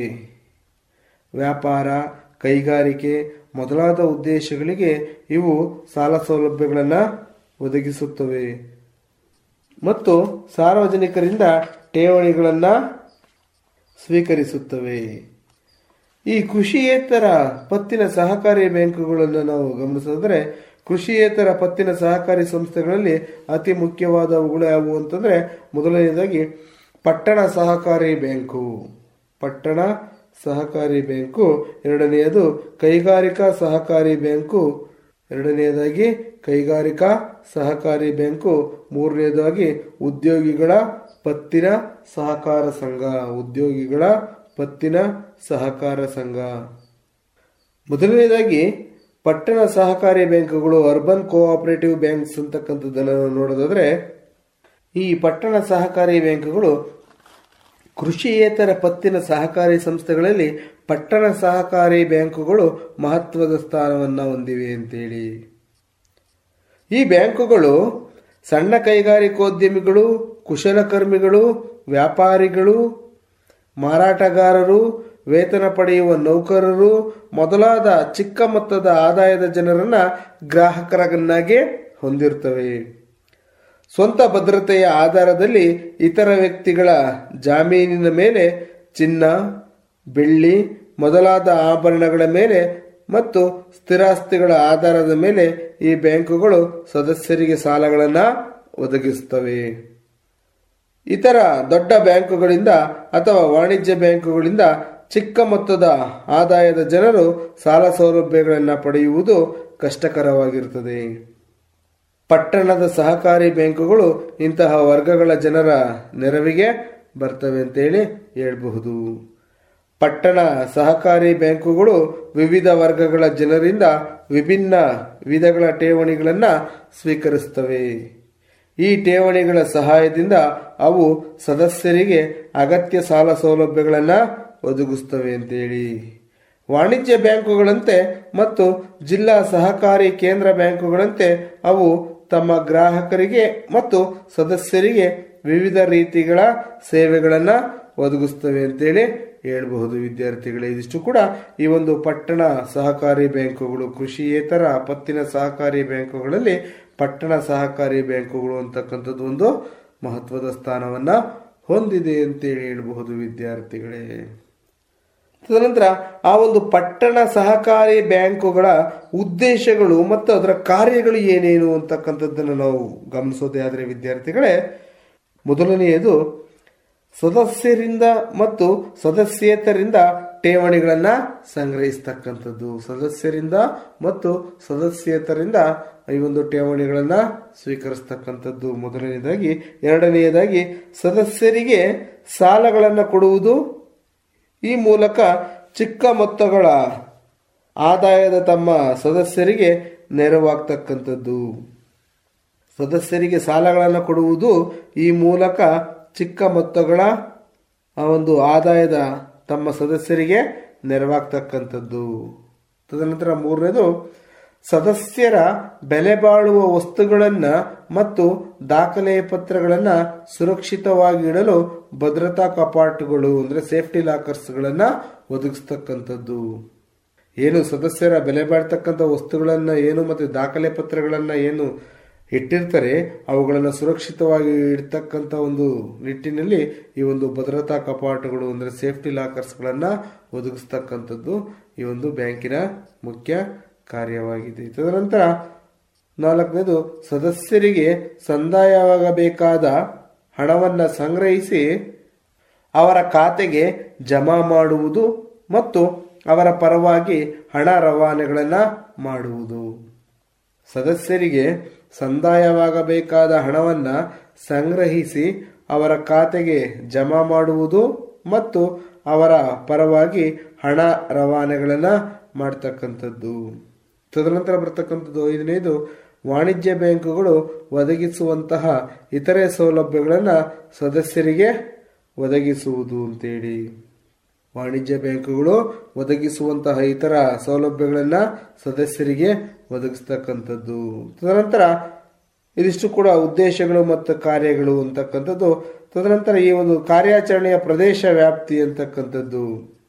ವ್ಯಾಪಾರ ಕೈಗಾರಿಕೆ ಮೊದಲಾದ ಉದ್ದೇಶಗಳಿಗೆ ಇವು ಸಾಲ ಸೌಲಭ್ಯಗಳನ್ನು ಒದಗಿಸುತ್ತವೆ ಮತ್ತು ಸಾರ್ವಜನಿಕರಿಂದ ಠೇವಣಿಗಳನ್ನು ಸ್ವೀಕರಿಸುತ್ತವೆ ಈ ಕೃಷಿಯೇತರ ಪತ್ತಿನ ಸಹಕಾರಿ ಬ್ಯಾಂಕುಗಳನ್ನು ನಾವು ಗಮನಿಸಿದ್ರೆ ಕೃಷಿಯೇತರ ಪತ್ತಿನ ಸಹಕಾರಿ ಸಂಸ್ಥೆಗಳಲ್ಲಿ ಅತಿ ಮುಖ್ಯವಾದವುಗಳು ಯಾವುವು ಅಂತಂದ್ರೆ ಮೊದಲನೇದಾಗಿ ಪಟ್ಟಣ ಸಹಕಾರಿ ಬ್ಯಾಂಕು ಪಟ್ಟಣ ಸಹಕಾರಿ ಬ್ಯಾಂಕು ಎರಡನೆಯದು ಕೈಗಾರಿಕಾ ಸಹಕಾರಿ ಬ್ಯಾಂಕು ಎರಡನೆಯದಾಗಿ ಕೈಗಾರಿಕಾ ಸಹಕಾರಿ ಬ್ಯಾಂಕು ಮೂರನೆಯದಾಗಿ ಉದ್ಯೋಗಿಗಳ ಪತ್ತಿನ ಸಹಕಾರ ಸಂಘ ಉದ್ಯೋಗಿಗಳ ಪತ್ತಿನ ಸಹಕಾರ ಸಂಘ ಮೊದಲನೇದಾಗಿ ಪಟ್ಟಣ ಸಹಕಾರಿ ಬ್ಯಾಂಕುಗಳು ಅರ್ಬನ್ ಕೋಆಪರೇಟಿವ್ ಬ್ಯಾಂಕ್ಸ್ ಅಂತಕ್ಕಂಥದ್ದನ್ನು ನಾವು ನೋಡೋದಾದ್ರೆ ಈ ಪಟ್ಟಣ ಸಹಕಾರಿ ಬ್ಯಾಂಕುಗಳು ಕೃಷಿಯೇತರ ಪತ್ತಿನ ಸಹಕಾರಿ ಸಂಸ್ಥೆಗಳಲ್ಲಿ ಪಟ್ಟಣ ಸಹಕಾರಿ ಬ್ಯಾಂಕುಗಳು ಮಹತ್ವದ ಸ್ಥಾನವನ್ನು ಹೊಂದಿವೆ ಅಂತೇಳಿ ಈ ಬ್ಯಾಂಕುಗಳು ಸಣ್ಣ ಕೈಗಾರಿಕೋದ್ಯಮಿಗಳು ಕುಶಲಕರ್ಮಿಗಳು ವ್ಯಾಪಾರಿಗಳು ಮಾರಾಟಗಾರರು ವೇತನ ಪಡೆಯುವ ನೌಕರರು ಮೊದಲಾದ ಚಿಕ್ಕ ಮೊತ್ತದ ಆದಾಯದ ಜನರನ್ನ ಗ್ರಾಹಕರನ್ನಾಗಿ ಹೊಂದಿರ್ತವೆ ಸ್ವಂತ ಭದ್ರತೆಯ ಆಧಾರದಲ್ಲಿ ಇತರ ವ್ಯಕ್ತಿಗಳ ಜಾಮೀನಿನ ಮೇಲೆ ಚಿನ್ನ ಬೆಳ್ಳಿ ಮೊದಲಾದ ಆಭರಣಗಳ ಮೇಲೆ ಮತ್ತು ಸ್ಥಿರಾಸ್ತಿಗಳ ಆಧಾರದ ಮೇಲೆ ಈ ಬ್ಯಾಂಕುಗಳು ಸದಸ್ಯರಿಗೆ ಸಾಲಗಳನ್ನು ಒದಗಿಸುತ್ತವೆ ಇತರ ದೊಡ್ಡ ಬ್ಯಾಂಕುಗಳಿಂದ ಅಥವಾ ವಾಣಿಜ್ಯ ಬ್ಯಾಂಕುಗಳಿಂದ ಚಿಕ್ಕ ಮೊತ್ತದ ಆದಾಯದ ಜನರು ಸಾಲ ಸೌಲಭ್ಯಗಳನ್ನು ಪಡೆಯುವುದು ಕಷ್ಟಕರವಾಗಿರುತ್ತದೆ ಪಟ್ಟಣದ ಸಹಕಾರಿ ಬ್ಯಾಂಕುಗಳು ಇಂತಹ ವರ್ಗಗಳ ಜನರ ನೆರವಿಗೆ ಬರ್ತವೆ ಅಂತೇಳಿ ಹೇಳಬಹುದು ಪಟ್ಟಣ ಸಹಕಾರಿ ಬ್ಯಾಂಕುಗಳು ವಿವಿಧ ವರ್ಗಗಳ ಜನರಿಂದ ವಿಭಿನ್ನ ವಿಧಗಳ ಠೇವಣಿಗಳನ್ನು ಸ್ವೀಕರಿಸುತ್ತವೆ ಈ ಠೇವಣಿಗಳ ಸಹಾಯದಿಂದ ಅವು ಸದಸ್ಯರಿಗೆ ಅಗತ್ಯ ಸಾಲ ಸೌಲಭ್ಯಗಳನ್ನು ಒದಗಿಸ್ತವೆ ಅಂತೇಳಿ ವಾಣಿಜ್ಯ ಬ್ಯಾಂಕುಗಳಂತೆ ಮತ್ತು ಜಿಲ್ಲಾ ಸಹಕಾರಿ ಕೇಂದ್ರ ಬ್ಯಾಂಕುಗಳಂತೆ ಅವು ತಮ್ಮ ಗ್ರಾಹಕರಿಗೆ ಮತ್ತು ಸದಸ್ಯರಿಗೆ ವಿವಿಧ ರೀತಿಗಳ ಸೇವೆಗಳನ್ನು ಒದಗಿಸ್ತವೆ ಅಂತೇಳಿ ಹೇಳಬಹುದು ವಿದ್ಯಾರ್ಥಿಗಳೇ ಇದಿಷ್ಟು ಕೂಡ ಈ ಒಂದು ಪಟ್ಟಣ ಸಹಕಾರಿ ಬ್ಯಾಂಕುಗಳು ಕೃಷಿಯೇತರ ಪತ್ತಿನ ಸಹಕಾರಿ ಬ್ಯಾಂಕುಗಳಲ್ಲಿ ಪಟ್ಟಣ ಸಹಕಾರಿ ಬ್ಯಾಂಕುಗಳು ಅಂತಕ್ಕಂಥದ್ದು ಒಂದು ಮಹತ್ವದ ಸ್ಥಾನವನ್ನ ಹೊಂದಿದೆ ಅಂತೇಳಿ ಹೇಳಬಹುದು ವಿದ್ಯಾರ್ಥಿಗಳೇ ತದನಂತರ ಆ ಒಂದು ಪಟ್ಟಣ ಸಹಕಾರಿ ಬ್ಯಾಂಕುಗಳ ಉದ್ದೇಶಗಳು ಮತ್ತು ಅದರ ಕಾರ್ಯಗಳು ಏನೇನು ಅಂತಕ್ಕಂಥದ್ದನ್ನು ನಾವು ಗಮನಿಸೋದೇ ಆದರೆ ವಿದ್ಯಾರ್ಥಿಗಳೇ ಮೊದಲನೆಯದು ಸದಸ್ಯರಿಂದ ಮತ್ತು ಸದಸ್ಯೇತರಿಂದ ಠೇವಣಿಗಳನ್ನ ಸಂಗ್ರಹಿಸ್ತಕ್ಕಂಥದ್ದು ಸದಸ್ಯರಿಂದ ಮತ್ತು ಸದಸ್ಯೇತರಿಂದ ಈ ಒಂದು ಠೇವಣಿಗಳನ್ನ ಸ್ವೀಕರಿಸ್ತಕ್ಕಂಥದ್ದು ಮೊದಲನೇದಾಗಿ ಎರಡನೆಯದಾಗಿ ಸದಸ್ಯರಿಗೆ ಸಾಲಗಳನ್ನು ಕೊಡುವುದು ಈ ಮೂಲಕ ಚಿಕ್ಕ ಮೊತ್ತಗಳ ಆದಾಯದ ತಮ್ಮ ಸದಸ್ಯರಿಗೆ ನೆರವಾಗ್ತಕ್ಕಂಥದ್ದು ಸದಸ್ಯರಿಗೆ ಸಾಲಗಳನ್ನು ಕೊಡುವುದು ಈ ಮೂಲಕ ಚಿಕ್ಕ ಮೊತ್ತಗಳ ಆ ಒಂದು ಆದಾಯದ ತಮ್ಮ ಸದಸ್ಯರಿಗೆ ನೆರವಾಗ್ತಕ್ಕಂಥದ್ದು ತದನಂತರ ಮೂರನೇದು ಸದಸ್ಯರ ಬೆಲೆ ಬಾಳುವ ವಸ್ತುಗಳನ್ನು ಮತ್ತು ದಾಖಲೆ ಪತ್ರಗಳನ್ನು ಸುರಕ್ಷಿತವಾಗಿ ಇಡಲು ಭದ್ರತಾ ಕಪಾಟುಗಳು ಅಂದರೆ ಸೇಫ್ಟಿ ಲಾಕರ್ಸ್ಗಳನ್ನು ಒದಗಿಸ್ತಕ್ಕಂಥದ್ದು ಏನು ಸದಸ್ಯರ ಬೆಲೆ ಬಾಳ್ತಕ್ಕಂಥ ವಸ್ತುಗಳನ್ನು ಏನು ಮತ್ತು ದಾಖಲೆ ಪತ್ರಗಳನ್ನು ಏನು ಇಟ್ಟಿರ್ತಾರೆ ಅವುಗಳನ್ನು ಸುರಕ್ಷಿತವಾಗಿ ಇಡ್ತಕ್ಕಂಥ ಒಂದು ನಿಟ್ಟಿನಲ್ಲಿ ಈ ಒಂದು ಭದ್ರತಾ ಕಪಾಟುಗಳು ಅಂದರೆ ಸೇಫ್ಟಿ ಲಾಕರ್ಸ್ಗಳನ್ನು ಒದಗಿಸ್ತಕ್ಕಂಥದ್ದು ಈ ಒಂದು ಬ್ಯಾಂಕಿನ ಮುಖ್ಯ ಕಾರ್ಯವಾಗಿದೆ ತದನಂತರ ನಾಲ್ಕನೇದು ಸದಸ್ಯರಿಗೆ ಸಂದಾಯವಾಗಬೇಕಾದ ಹಣವನ್ನು ಸಂಗ್ರಹಿಸಿ ಅವರ ಖಾತೆಗೆ ಜಮಾ ಮಾಡುವುದು ಮತ್ತು ಅವರ ಪರವಾಗಿ ಹಣ ರವಾನೆಗಳನ್ನು ಮಾಡುವುದು ಸದಸ್ಯರಿಗೆ ಸಂದಾಯವಾಗಬೇಕಾದ ಹಣವನ್ನು ಸಂಗ್ರಹಿಸಿ ಅವರ ಖಾತೆಗೆ ಜಮಾ ಮಾಡುವುದು ಮತ್ತು ಅವರ ಪರವಾಗಿ ಹಣ ರವಾನೆಗಳನ್ನು ಮಾಡ್ತಕ್ಕಂಥದ್ದು ತದನಂತರ ಬರ್ತಕ್ಕಂಥದ್ದು ಐದನೇದು ವಾಣಿಜ್ಯ ಬ್ಯಾಂಕುಗಳು ಒದಗಿಸುವಂತಹ ಇತರೆ ಸೌಲಭ್ಯಗಳನ್ನು ಸದಸ್ಯರಿಗೆ ಒದಗಿಸುವುದು ಅಂತೇಳಿ ವಾಣಿಜ್ಯ ಬ್ಯಾಂಕುಗಳು ಒದಗಿಸುವಂತಹ ಇತರ ಸೌಲಭ್ಯಗಳನ್ನು ಸದಸ್ಯರಿಗೆ ಒದಗಿಸ್ತಕ್ಕಂಥದ್ದು ತದನಂತರ ಇದಿಷ್ಟು ಕೂಡ ಉದ್ದೇಶಗಳು ಮತ್ತು ಕಾರ್ಯಗಳು ಅಂತಕ್ಕಂಥದ್ದು ತದನಂತರ ಈ ಒಂದು ಕಾರ್ಯಾಚರಣೆಯ ಪ್ರದೇಶ ವ್ಯಾಪ್ತಿ ಅಂತಕ್ಕಂಥದ್ದು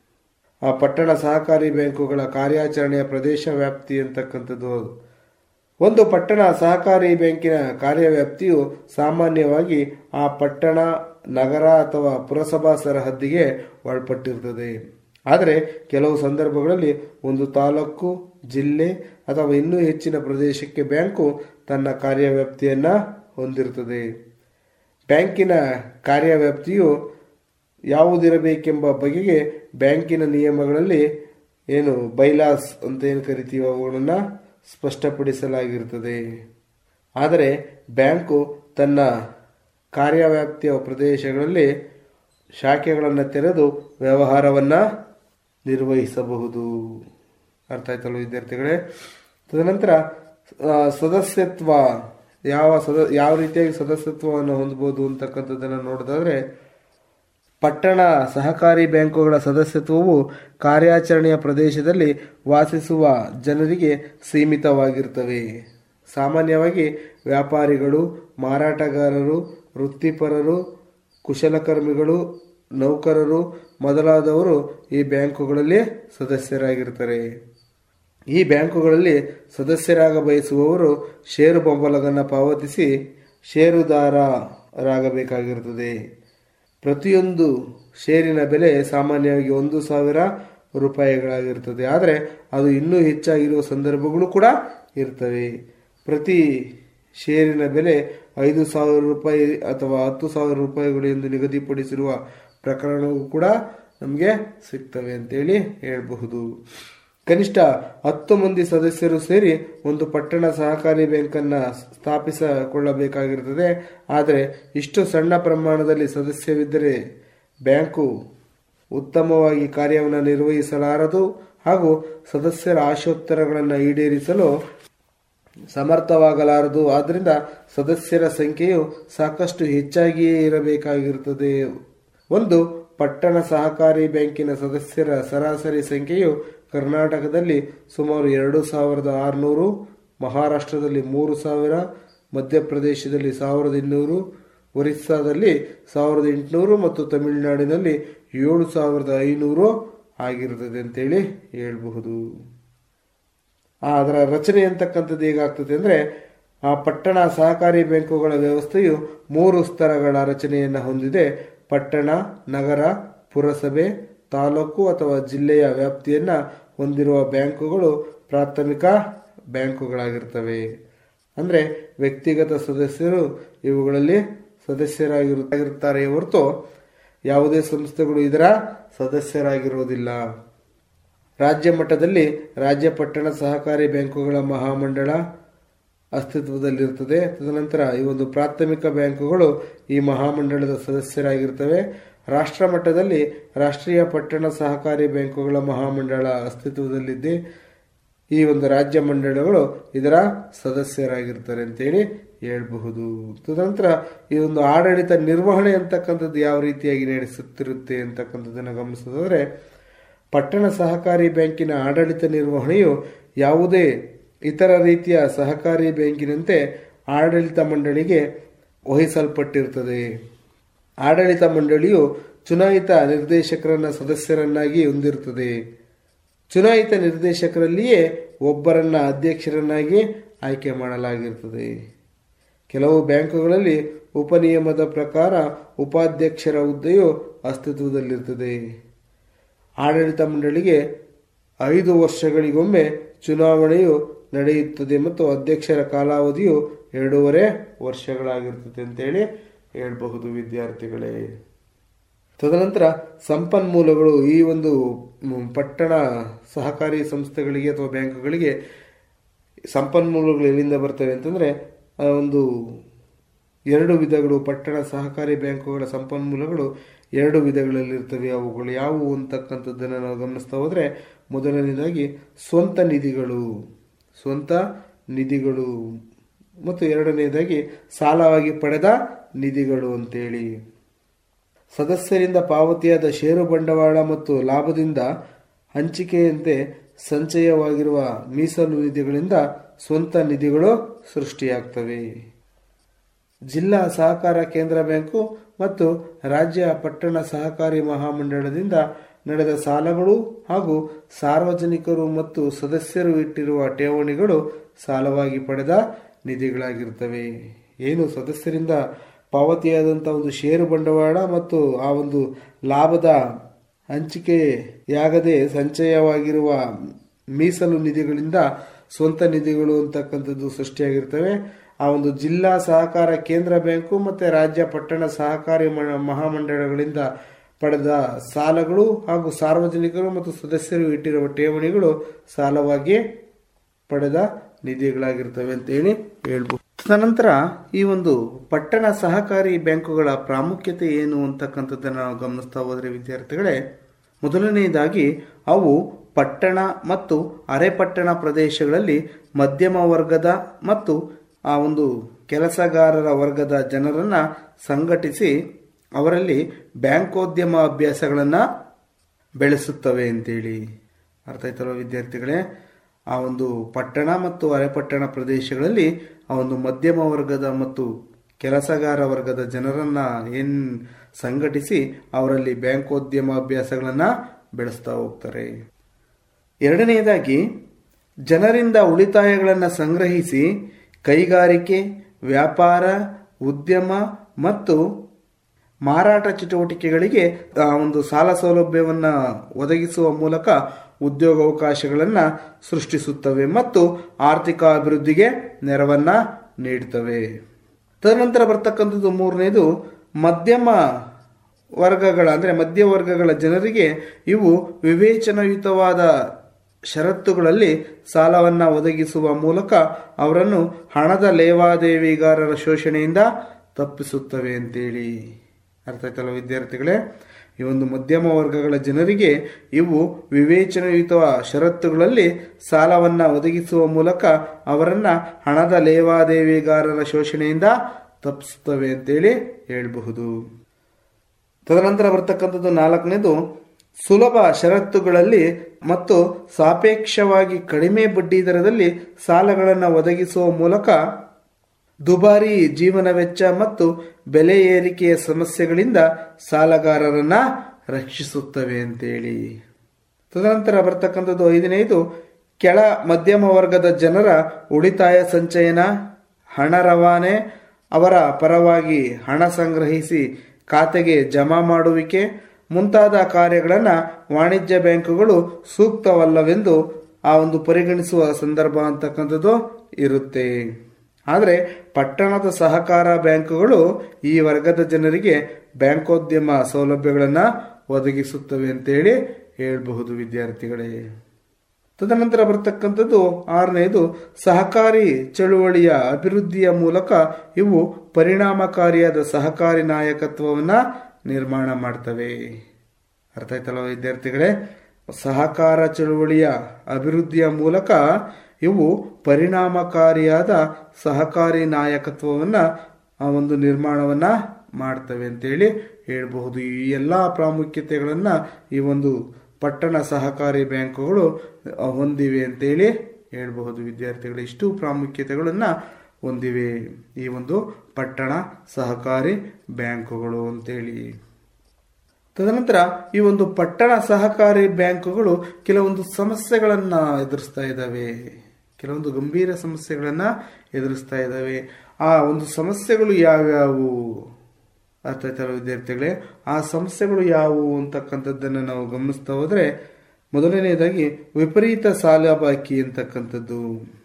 ಆ ಪಟ್ಟಣ ಸಹಕಾರಿ ಬ್ಯಾಂಕುಗಳ ಕಾರ್ಯಾಚರಣೆಯ ಪ್ರದೇಶ ವ್ಯಾಪ್ತಿ ಅಂತಕ್ಕಂಥದ್ದು ಒಂದು ಪಟ್ಟಣ ಸಹಕಾರಿ ಬ್ಯಾಂಕಿನ ಕಾರ್ಯವ್ಯಾಪ್ತಿಯು ಸಾಮಾನ್ಯವಾಗಿ ಆ ಪಟ್ಟಣ ನಗರ ಅಥವಾ ಪುರಸಭಾ ಸರಹದ್ದಿಗೆ ಒಳಪಟ್ಟಿರುತ್ತದೆ ಆದರೆ ಕೆಲವು ಸಂದರ್ಭಗಳಲ್ಲಿ ಒಂದು ತಾಲೂಕು ಜಿಲ್ಲೆ ಅಥವಾ ಇನ್ನೂ ಹೆಚ್ಚಿನ ಪ್ರದೇಶಕ್ಕೆ ಬ್ಯಾಂಕು ತನ್ನ ಕಾರ್ಯವ್ಯಾಪ್ತಿಯನ್ನು ಹೊಂದಿರುತ್ತದೆ ಬ್ಯಾಂಕಿನ ಕಾರ್ಯವ್ಯಾಪ್ತಿಯು ಯಾವುದಿರಬೇಕೆಂಬ ಬಗೆಗೆ ಬ್ಯಾಂಕಿನ ನಿಯಮಗಳಲ್ಲಿ ಏನು ಬೈಲಾಸ್ ಅಂತ ಏನು ಕರಿತೀವಿ ಅವುಗಳನ್ನು ಸ್ಪಷ್ಟಪಡಿಸಲಾಗಿರುತ್ತದೆ ಆದರೆ ಬ್ಯಾಂಕು ತನ್ನ ಕಾರ್ಯವ್ಯಾಪ್ತಿಯ ಪ್ರದೇಶಗಳಲ್ಲಿ ಶಾಖೆಗಳನ್ನು ತೆರೆದು ವ್ಯವಹಾರವನ್ನು ನಿರ್ವಹಿಸಬಹುದು ಅರ್ಥ ಆಯ್ತಲ್ಲ ವಿದ್ಯಾರ್ಥಿಗಳೇ ತದನಂತರ ಆ, ಸದಸ್ಯತ್ವ ಯಾವ ಸದ ಯಾವ ರೀತಿಯಾಗಿ ಸದಸ್ಯತ್ವವನ್ನು ಹೊಂದಬಹುದು ಅಂತಕ್ಕಂಥದ್ದನ್ನು ನೋಡೋದಾದ್ರೆ ಪಟ್ಟಣ ಸಹಕಾರಿ ಬ್ಯಾಂಕುಗಳ ಸದಸ್ಯತ್ವವು ಕಾರ್ಯಾಚರಣೆಯ ಪ್ರದೇಶದಲ್ಲಿ ವಾಸಿಸುವ ಜನರಿಗೆ ಸೀಮಿತವಾಗಿರ್ತವೆ ಸಾಮಾನ್ಯವಾಗಿ ವ್ಯಾಪಾರಿಗಳು ಮಾರಾಟಗಾರರು ವೃತ್ತಿಪರರು ಕುಶಲಕರ್ಮಿಗಳು ನೌಕರರು ಮೊದಲಾದವರು ಈ ಬ್ಯಾಂಕುಗಳಲ್ಲಿ ಸದಸ್ಯರಾಗಿರ್ತಾರೆ ಈ ಬ್ಯಾಂಕುಗಳಲ್ಲಿ ಸದಸ್ಯರಾಗ ಬಯಸುವವರು ಷೇರು ಬೆಂಬಲವನ್ನು ಪಾವತಿಸಿ ಷೇರುದಾರರಾಗಬೇಕಾಗಿರುತ್ತದೆ ಪ್ರತಿಯೊಂದು ಷೇರಿನ ಬೆಲೆ ಸಾಮಾನ್ಯವಾಗಿ ಒಂದು ಸಾವಿರ ರೂಪಾಯಿಗಳಾಗಿರುತ್ತದೆ ಆದರೆ ಅದು ಇನ್ನೂ ಹೆಚ್ಚಾಗಿರುವ ಸಂದರ್ಭಗಳು ಕೂಡ ಇರ್ತವೆ ಪ್ರತಿ ಷೇರಿನ ಬೆಲೆ ಐದು ಸಾವಿರ ರೂಪಾಯಿ ಅಥವಾ ಹತ್ತು ಸಾವಿರ ರೂಪಾಯಿಗಳು ಎಂದು ನಿಗದಿಪಡಿಸಿರುವ ಪ್ರಕರಣವೂ ಕೂಡ ನಮಗೆ ಸಿಗ್ತವೆ ಅಂತೇಳಿ ಹೇಳಬಹುದು ಕನಿಷ್ಠ ಹತ್ತು ಮಂದಿ ಸದಸ್ಯರು ಸೇರಿ ಒಂದು ಪಟ್ಟಣ ಸಹಕಾರಿ ಬ್ಯಾಂಕನ್ನು ಸ್ಥಾಪಿಸಿಕೊಳ್ಳಬೇಕಾಗಿರುತ್ತದೆ ಆದರೆ ಇಷ್ಟು ಸಣ್ಣ ಪ್ರಮಾಣದಲ್ಲಿ ಸದಸ್ಯವಿದ್ದರೆ ಬ್ಯಾಂಕು ಉತ್ತಮವಾಗಿ ಕಾರ್ಯವನ್ನು ನಿರ್ವಹಿಸಲಾರದು ಹಾಗೂ ಸದಸ್ಯರ ಆಶೋತ್ತರಗಳನ್ನು ಈಡೇರಿಸಲು ಸಮರ್ಥವಾಗಲಾರದು ಆದ್ದರಿಂದ ಸದಸ್ಯರ ಸಂಖ್ಯೆಯು ಸಾಕಷ್ಟು ಹೆಚ್ಚಾಗಿಯೇ ಇರಬೇಕಾಗಿರುತ್ತದೆ ಒಂದು ಪಟ್ಟಣ ಸಹಕಾರಿ ಬ್ಯಾಂಕಿನ ಸದಸ್ಯರ ಸರಾಸರಿ ಸಂಖ್ಯೆಯು ಕರ್ನಾಟಕದಲ್ಲಿ ಸುಮಾರು ಎರಡು ಸಾವಿರದ ಆರುನೂರು ಮಹಾರಾಷ್ಟ್ರದಲ್ಲಿ ಮೂರು ಸಾವಿರ ಮಧ್ಯಪ್ರದೇಶದಲ್ಲಿ ಸಾವಿರದ ಇನ್ನೂರು ಒರಿಸ್ಸಾದಲ್ಲಿ ಸಾವಿರದ ಎಂಟುನೂರು ಮತ್ತು ತಮಿಳುನಾಡಿನಲ್ಲಿ ಏಳು ಸಾವಿರದ ಐನೂರು ಆಗಿರುತ್ತದೆ ಅಂತೇಳಿ ಹೇಳ್ಬಹುದು ಆ ಅದರ ರಚನೆ ಅಂತಕ್ಕಂಥದ್ದು ಹೇಗಾಗ್ತದೆ ಅಂದರೆ ಆ ಪಟ್ಟಣ ಸಹಕಾರಿ ಬ್ಯಾಂಕುಗಳ ವ್ಯವಸ್ಥೆಯು ಮೂರು ಸ್ತರಗಳ ರಚನೆಯನ್ನು ಹೊಂದಿದೆ ಪಟ್ಟಣ ನಗರ ಪುರಸಭೆ ತಾಲೂಕು ಅಥವಾ ಜಿಲ್ಲೆಯ ವ್ಯಾಪ್ತಿಯನ್ನು ಹೊಂದಿರುವ ಬ್ಯಾಂಕುಗಳು ಪ್ರಾಥಮಿಕ ಬ್ಯಾಂಕುಗಳಾಗಿರ್ತವೆ ಅಂದರೆ ವ್ಯಕ್ತಿಗತ ಸದಸ್ಯರು ಇವುಗಳಲ್ಲಿ ಸದಸ್ಯರಾಗಿರುತ್ತಾರೆ ಹೊರತು ಯಾವುದೇ ಸಂಸ್ಥೆಗಳು ಇದರ ಸದಸ್ಯರಾಗಿರುವುದಿಲ್ಲ ರಾಜ್ಯ ಮಟ್ಟದಲ್ಲಿ ರಾಜ್ಯ ಪಟ್ಟಣ ಸಹಕಾರಿ ಬ್ಯಾಂಕುಗಳ ಮಹಾಮಂಡಳ ಅಸ್ತಿತ್ವದಲ್ಲಿರುತ್ತದೆ ತದನಂತರ ಈ ಒಂದು ಪ್ರಾಥಮಿಕ ಬ್ಯಾಂಕುಗಳು ಈ ಮಹಾಮಂಡಳದ ಸದಸ್ಯರಾಗಿರ್ತವೆ ರಾಷ್ಟ್ರ ಮಟ್ಟದಲ್ಲಿ ರಾಷ್ಟ್ರೀಯ ಪಟ್ಟಣ ಸಹಕಾರಿ ಬ್ಯಾಂಕುಗಳ ಮಹಾಮಂಡಳ ಅಸ್ತಿತ್ವದಲ್ಲಿದ್ದೆ ಈ ಒಂದು ರಾಜ್ಯ ಮಂಡಳಗಳು ಇದರ ಸದಸ್ಯರಾಗಿರ್ತಾರೆ ಅಂತೇಳಿ ಹೇಳ್ಬಹುದು ತದನಂತರ ಈ ಒಂದು ಆಡಳಿತ ನಿರ್ವಹಣೆ ಅಂತಕ್ಕಂಥದ್ದು ಯಾವ ರೀತಿಯಾಗಿ ನಡೆಸುತ್ತಿರುತ್ತೆ ಅಂತಕ್ಕಂಥದ್ದನ್ನು ಗಮನಿಸೋದಾದ್ರೆ ಪಟ್ಟಣ ಸಹಕಾರಿ ಬ್ಯಾಂಕಿನ ಆಡಳಿತ ನಿರ್ವಹಣೆಯು ಯಾವುದೇ ಇತರ ರೀತಿಯ ಸಹಕಾರಿ ಬ್ಯಾಂಕಿನಂತೆ ಆಡಳಿತ ಮಂಡಳಿಗೆ ವಹಿಸಲ್ಪಟ್ಟಿರುತ್ತದೆ ಆಡಳಿತ ಮಂಡಳಿಯು ಚುನಾಯಿತ ನಿರ್ದೇಶಕರನ್ನ ಸದಸ್ಯರನ್ನಾಗಿ ಹೊಂದಿರುತ್ತದೆ ಚುನಾಯಿತ ನಿರ್ದೇಶಕರಲ್ಲಿಯೇ ಒಬ್ಬರನ್ನ ಅಧ್ಯಕ್ಷರನ್ನಾಗಿ ಆಯ್ಕೆ ಮಾಡಲಾಗಿರುತ್ತದೆ ಕೆಲವು ಬ್ಯಾಂಕುಗಳಲ್ಲಿ ಉಪನಿಯಮದ ಪ್ರಕಾರ ಉಪಾಧ್ಯಕ್ಷರ ಹುದ್ದೆಯು ಅಸ್ತಿತ್ವದಲ್ಲಿರುತ್ತದೆ ಆಡಳಿತ ಮಂಡಳಿಗೆ ಐದು ವರ್ಷಗಳಿಗೊಮ್ಮೆ ಚುನಾವಣೆಯು ನಡೆಯುತ್ತದೆ ಮತ್ತು ಅಧ್ಯಕ್ಷರ ಕಾಲಾವಧಿಯು ಎರಡೂವರೆ ವರ್ಷಗಳಾಗಿರುತ್ತದೆ ಅಂತೇಳಿ ಹೇಳಬಹುದು ವಿದ್ಯಾರ್ಥಿಗಳೇ ತದನಂತರ ಸಂಪನ್ಮೂಲಗಳು ಈ ಒಂದು ಮ್, ಪಟ್ಟಣ ಸಹಕಾರಿ ಸಂಸ್ಥೆಗಳಿಗೆ ಅಥವಾ ಬ್ಯಾಂಕುಗಳಿಗೆ ಸಂಪನ್ಮೂಲಗಳು ಎಲ್ಲಿಂದ ಬರ್ತವೆ ಅಂತಂದ್ರೆ ಆ ಒಂದು ಎರಡು ವಿಧಗಳು ಪಟ್ಟಣ ಸಹಕಾರಿ ಬ್ಯಾಂಕುಗಳ ಸಂಪನ್ಮೂಲಗಳು ಎರಡು ವಿಧಗಳಲ್ಲಿರ್ತವೆ ಅವುಗಳು ಯಾವುವು ಅಂತಕ್ಕಂಥದ್ದನ್ನು ನಾವು ಗಮನಿಸ್ತಾ ಹೋದ್ರೆ ಮೊದಲನೇದಾಗಿ ಸ್ವಂತ ನಿಧಿಗಳು ಸ್ವಂತ ನಿಧಿಗಳು ಮತ್ತು ಎರಡನೇದಾಗಿ ಸಾಲವಾಗಿ ಪಡೆದ ನಿಧಿಗಳು ಅಂತೇಳಿ ಸದಸ್ಯರಿಂದ ಪಾವತಿಯಾದ ಷೇರು ಬಂಡವಾಳ ಮತ್ತು ಲಾಭದಿಂದ ಹಂಚಿಕೆಯಂತೆ ಸಂಚಯವಾಗಿರುವ ಮೀಸಲು ನಿಧಿಗಳಿಂದ ಸ್ವಂತ ನಿಧಿಗಳು ಸೃಷ್ಟಿಯಾಗ್ತವೆ ಜಿಲ್ಲಾ ಸಹಕಾರ ಕೇಂದ್ರ ಬ್ಯಾಂಕು ಮತ್ತು ರಾಜ್ಯ ಪಟ್ಟಣ ಸಹಕಾರಿ ಮಹಾಮಂಡಳದಿಂದ ನಡೆದ ಸಾಲಗಳು ಹಾಗೂ ಸಾರ್ವಜನಿಕರು ಮತ್ತು ಸದಸ್ಯರು ಇಟ್ಟಿರುವ ಠೇವಣಿಗಳು ಸಾಲವಾಗಿ ಪಡೆದ ನಿಧಿಗಳಾಗಿರ್ತವೆ ಏನು ಸದಸ್ಯರಿಂದ ಪಾವತಿಯಾದಂಥ ಒಂದು ಷೇರು ಬಂಡವಾಳ ಮತ್ತು ಆ ಒಂದು ಲಾಭದ ಹಂಚಿಕೆಯಾಗದೆ ಸಂಚಯವಾಗಿರುವ ಮೀಸಲು ನಿಧಿಗಳಿಂದ ಸ್ವಂತ ನಿಧಿಗಳು ಅಂತಕ್ಕಂಥದ್ದು ಸೃಷ್ಟಿಯಾಗಿರ್ತವೆ ಆ ಒಂದು ಜಿಲ್ಲಾ ಸಹಕಾರ ಕೇಂದ್ರ ಬ್ಯಾಂಕು ಮತ್ತು ರಾಜ್ಯ ಪಟ್ಟಣ ಸಹಕಾರಿ ಮ- ಮಹಾಮಂಡಳಗಳಿಂದ ಪಡೆದ ಸಾಲಗಳು ಹಾಗೂ ಸಾರ್ವಜನಿಕರು ಮತ್ತು ಸದಸ್ಯರು ಇಟ್ಟಿರುವ ಠೇವಣಿಗಳು ಸಾಲವಾಗಿ ಪಡೆದ ನಿಧಿಗಳಾಗಿರ್ತವೆ ಅಂತೇಳಿ ಹೇಳ್ಬೋದು ತದನಂತರ ಈ ಒಂದು ಪಟ್ಟಣ ಸಹಕಾರಿ ಬ್ಯಾಂಕುಗಳ ಪ್ರಾಮುಖ್ಯತೆ ಏನು ಅಂತಕ್ಕಂಥದ್ದನ್ನು ನಾವು ಗಮನಿಸ್ತಾ ಹೋದ್ರೆ ವಿದ್ಯಾರ್ಥಿಗಳೇ ಮೊದಲನೆಯದಾಗಿ ಅವು ಪಟ್ಟಣ ಮತ್ತು ಅರೆಪಟ್ಟಣ ಪ್ರದೇಶಗಳಲ್ಲಿ ಮಧ್ಯಮ ವರ್ಗದ ಮತ್ತು ಆ ಒಂದು ಕೆಲಸಗಾರರ ವರ್ಗದ ಜನರನ್ನ ಸಂಘಟಿಸಿ ಅವರಲ್ಲಿ ಬ್ಯಾಂಕೋದ್ಯಮ ಅಭ್ಯಾಸಗಳನ್ನು ಬೆಳೆಸುತ್ತವೆ ಅಂತೇಳಿ ಅರ್ಥ ಆಯ್ತಲ್ವ ವಿದ್ಯಾರ್ಥಿಗಳೇ ಆ ಒಂದು ಪಟ್ಟಣ ಮತ್ತು ಅರೆಪಟ್ಟಣ ಪ್ರದೇಶಗಳಲ್ಲಿ ಆ ಒಂದು ಮಧ್ಯಮ ವರ್ಗದ ಮತ್ತು ಕೆಲಸಗಾರ ವರ್ಗದ ಜನರನ್ನ ಏನ್ ಸಂಘಟಿಸಿ ಅವರಲ್ಲಿ ಬ್ಯಾಂಕೋದ್ಯಮ ಅಭ್ಯಾಸಗಳನ್ನ ಬೆಳೆಸ್ತಾ ಹೋಗ್ತಾರೆ ಎರಡನೆಯದಾಗಿ ಜನರಿಂದ ಉಳಿತಾಯಗಳನ್ನು ಸಂಗ್ರಹಿಸಿ ಕೈಗಾರಿಕೆ ವ್ಯಾಪಾರ ಉದ್ಯಮ ಮತ್ತು ಮಾರಾಟ ಚಟುವಟಿಕೆಗಳಿಗೆ ಆ ಒಂದು ಸಾಲ ಸೌಲಭ್ಯವನ್ನು ಒದಗಿಸುವ ಮೂಲಕ ಉದ್ಯೋಗಾವಕಾಶಗಳನ್ನು ಸೃಷ್ಟಿಸುತ್ತವೆ ಮತ್ತು ಆರ್ಥಿಕ ಅಭಿವೃದ್ಧಿಗೆ ನೆರವನ್ನ ನೀಡುತ್ತವೆ ತದನಂತರ ಬರ್ತಕ್ಕಂಥದ್ದು ಮೂರನೇದು ಮಧ್ಯಮ ವರ್ಗಗಳ ಅಂದರೆ ಮಧ್ಯವರ್ಗಗಳ ಜನರಿಗೆ ಇವು ವಿವೇಚನಯುತವಾದ ಷರತ್ತುಗಳಲ್ಲಿ ಸಾಲವನ್ನ ಒದಗಿಸುವ ಮೂಲಕ ಅವರನ್ನು ಹಣದ ಲೇವಾದೇವಿಗಾರರ ಶೋಷಣೆಯಿಂದ ತಪ್ಪಿಸುತ್ತವೆ ಅಂತೇಳಿ ಅರ್ಥ ಆಯ್ತಲ್ಲ ವಿದ್ಯಾರ್ಥಿಗಳೇ ಈ ಒಂದು ಮಧ್ಯಮ ವರ್ಗಗಳ ಜನರಿಗೆ ಇವು ವಿವೇಚನಯುತ ಷರತ್ತುಗಳಲ್ಲಿ ಸಾಲವನ್ನ ಒದಗಿಸುವ ಮೂಲಕ ಅವರನ್ನ ಹಣದ ಲೇವಾದೇವಿಗಾರರ ಶೋಷಣೆಯಿಂದ ತಪ್ಪಿಸುತ್ತವೆ ಅಂತೇಳಿ ಹೇಳಬಹುದು ತದನಂತರ ಬರ್ತಕ್ಕಂಥದ್ದು ನಾಲ್ಕನೇದು ಸುಲಭ ಷರತ್ತುಗಳಲ್ಲಿ ಮತ್ತು ಸಾಪೇಕ್ಷವಾಗಿ ಕಡಿಮೆ ಬಡ್ಡಿ ದರದಲ್ಲಿ ಸಾಲಗಳನ್ನು ಒದಗಿಸುವ ಮೂಲಕ ದುಬಾರಿ ಜೀವನ ವೆಚ್ಚ ಮತ್ತು ಬೆಲೆ ಏರಿಕೆಯ ಸಮಸ್ಯೆಗಳಿಂದ ಸಾಲಗಾರರನ್ನ ರಕ್ಷಿಸುತ್ತವೆ ಅಂತೇಳಿ ತದನಂತರ ಬರ್ತಕ್ಕಂಥದ್ದು ಐದನೇದು ಕೆಳ ಮಧ್ಯಮ ವರ್ಗದ ಜನರ ಉಳಿತಾಯ ಸಂಚಯನ ಹಣ ರವಾನೆ ಅವರ ಪರವಾಗಿ ಹಣ ಸಂಗ್ರಹಿಸಿ ಖಾತೆಗೆ ಜಮಾ ಮಾಡುವಿಕೆ ಮುಂತಾದ ಕಾರ್ಯಗಳನ್ನು ವಾಣಿಜ್ಯ ಬ್ಯಾಂಕುಗಳು ಸೂಕ್ತವಲ್ಲವೆಂದು ಆ ಒಂದು ಪರಿಗಣಿಸುವ ಸಂದರ್ಭ ಅಂತಕ್ಕಂಥದ್ದು ಇರುತ್ತೆ ಆದರೆ ಪಟ್ಟಣದ ಸಹಕಾರ ಬ್ಯಾಂಕುಗಳು ಈ ವರ್ಗದ ಜನರಿಗೆ ಬ್ಯಾಂಕೋದ್ಯಮ ಸೌಲಭ್ಯಗಳನ್ನು ಒದಗಿಸುತ್ತವೆ ಅಂತೇಳಿ ಹೇಳಬಹುದು ವಿದ್ಯಾರ್ಥಿಗಳೇ ತದನಂತರ ಬರ್ತಕ್ಕಂಥದ್ದು ಆರನೆಯದು ಸಹಕಾರಿ ಚಳುವಳಿಯ ಅಭಿವೃದ್ಧಿಯ ಮೂಲಕ ಇವು ಪರಿಣಾಮಕಾರಿಯಾದ ಸಹಕಾರಿ ನಾಯಕತ್ವವನ್ನು ನಿರ್ಮಾಣ ಮಾಡ್ತವೆ ಅರ್ಥ ಆಯ್ತಲ್ಲ ವಿದ್ಯಾರ್ಥಿಗಳೇ ಸಹಕಾರ ಚಳುವಳಿಯ ಅಭಿವೃದ್ಧಿಯ ಮೂಲಕ ಇವು ಪರಿಣಾಮಕಾರಿಯಾದ ಸಹಕಾರಿ ನಾಯಕತ್ವವನ್ನು ಆ ಒಂದು ನಿರ್ಮಾಣವನ್ನು ಮಾಡ್ತವೆ ಅಂತೇಳಿ ಹೇಳಬಹುದು ಈ ಎಲ್ಲ ಪ್ರಾಮುಖ್ಯತೆಗಳನ್ನು ಈ ಒಂದು ಪಟ್ಟಣ ಸಹಕಾರಿ ಬ್ಯಾಂಕುಗಳು ಹೊಂದಿವೆ ಅಂತೇಳಿ ಹೇಳಬಹುದು ವಿದ್ಯಾರ್ಥಿಗಳು ಇಷ್ಟು ಪ್ರಾಮುಖ್ಯತೆಗಳನ್ನು ಹೊಂದಿವೆ ಈ ಒಂದು ಪಟ್ಟಣ ಸಹಕಾರಿ ಬ್ಯಾಂಕುಗಳು ಅಂತೇಳಿ ತದನಂತರ ಈ ಒಂದು ಪಟ್ಟಣ ಸಹಕಾರಿ ಬ್ಯಾಂಕುಗಳು ಕೆಲವೊಂದು ಸಮಸ್ಯೆಗಳನ್ನು ಎದುರಿಸ್ತಾ ಇದ್ದಾವೆ ಕೆಲವೊಂದು ಗಂಭೀರ ಸಮಸ್ಯೆಗಳನ್ನು ಎದುರಿಸ್ತಾ ಇದ್ದಾವೆ ಆ ಒಂದು ಸಮಸ್ಯೆಗಳು ಯಾವ್ಯಾವು ಅರ್ಥ ಆಯ್ತಲ್ಲ ವಿದ್ಯಾರ್ಥಿಗಳೇ ಆ ಸಮಸ್ಯೆಗಳು ಯಾವುವು ಅಂತಕ್ಕಂಥದ್ದನ್ನು ನಾವು ಗಮನಿಸ್ತಾ ಹೋದರೆ ಮೊದಲನೆಯದಾಗಿ ವಿಪರೀತ ಸಾಲ ಬಾಕಿ ಅಂತಕ್ಕಂಥದ್ದು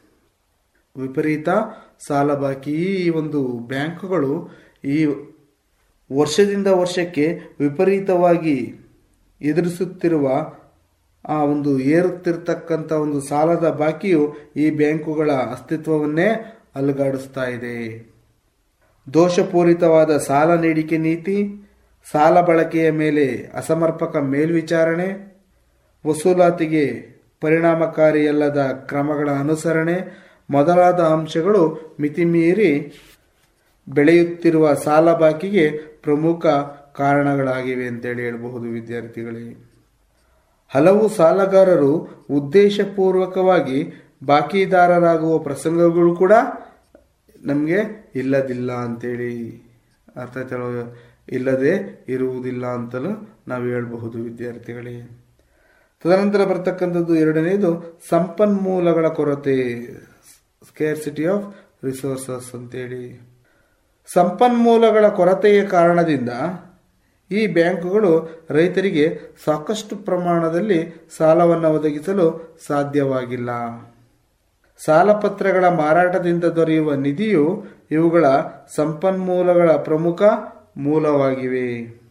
ವಿಪರೀತ ಸಾಲ ಬಾಕಿ ಈ ಒಂದು ಬ್ಯಾಂಕುಗಳು ಈ ವರ್ಷದಿಂದ ವರ್ಷಕ್ಕೆ ವಿಪರೀತವಾಗಿ ಎದುರಿಸುತ್ತಿರುವ ಆ ಒಂದು ಏರುತ್ತಿರ್ತಕ್ಕಂಥ ಒಂದು ಸಾಲದ ಬಾಕಿಯು ಈ ಬ್ಯಾಂಕುಗಳ ಅಸ್ತಿತ್ವವನ್ನೇ ಅಲುಗಾಡಿಸ್ತಾ ಇದೆ ದೋಷಪೂರಿತವಾದ ಸಾಲ ನೀಡಿಕೆ ನೀತಿ ಸಾಲ ಬಳಕೆಯ ಮೇಲೆ ಅಸಮರ್ಪಕ ಮೇಲ್ವಿಚಾರಣೆ ವಸೂಲಾತಿಗೆ ಪರಿಣಾಮಕಾರಿಯಲ್ಲದ ಕ್ರಮಗಳ ಅನುಸರಣೆ ಮೊದಲಾದ ಅಂಶಗಳು ಮಿತಿಮೀರಿ ಬೆಳೆಯುತ್ತಿರುವ ಸಾಲ ಬಾಕಿಗೆ ಪ್ರಮುಖ ಕಾರಣಗಳಾಗಿವೆ ಅಂತೇಳಿ ಹೇಳಬಹುದು ವಿದ್ಯಾರ್ಥಿಗಳೇ ಹಲವು ಸಾಲಗಾರರು ಉದ್ದೇಶಪೂರ್ವಕವಾಗಿ ಬಾಕಿದಾರರಾಗುವ ಪ್ರಸಂಗಗಳು ಕೂಡ ನಮಗೆ ಇಲ್ಲದಿಲ್ಲ ಅಂತೇಳಿ ಅರ್ಥ ಆಯ್ತಲ್ಲ ಇಲ್ಲದೆ ಇರುವುದಿಲ್ಲ ಅಂತಲೂ ನಾವು ಹೇಳಬಹುದು ವಿದ್ಯಾರ್ಥಿಗಳೇ ತದನಂತರ ಬರ್ತಕ್ಕಂಥದ್ದು ಎರಡನೇದು ಸಂಪನ್ಮೂಲಗಳ ಕೊರತೆ ಸ್ಕೇರ್ಸಿಟಿ ಆಫ್ ರಿಸೋರ್ಸಸ್ ಅಂತೇಳಿ ಸಂಪನ್ಮೂಲಗಳ ಕೊರತೆಯ ಕಾರಣದಿಂದ ಈ ಬ್ಯಾಂಕುಗಳು ರೈತರಿಗೆ ಸಾಕಷ್ಟು ಪ್ರಮಾಣದಲ್ಲಿ ಸಾಲವನ್ನು ಒದಗಿಸಲು ಸಾಧ್ಯವಾಗಿಲ್ಲ ಸಾಲಪತ್ರಗಳ ಮಾರಾಟದಿಂದ ದೊರೆಯುವ ನಿಧಿಯು ಇವುಗಳ ಸಂಪನ್ಮೂಲಗಳ ಪ್ರಮುಖ ಮೂಲವಾಗಿವೆ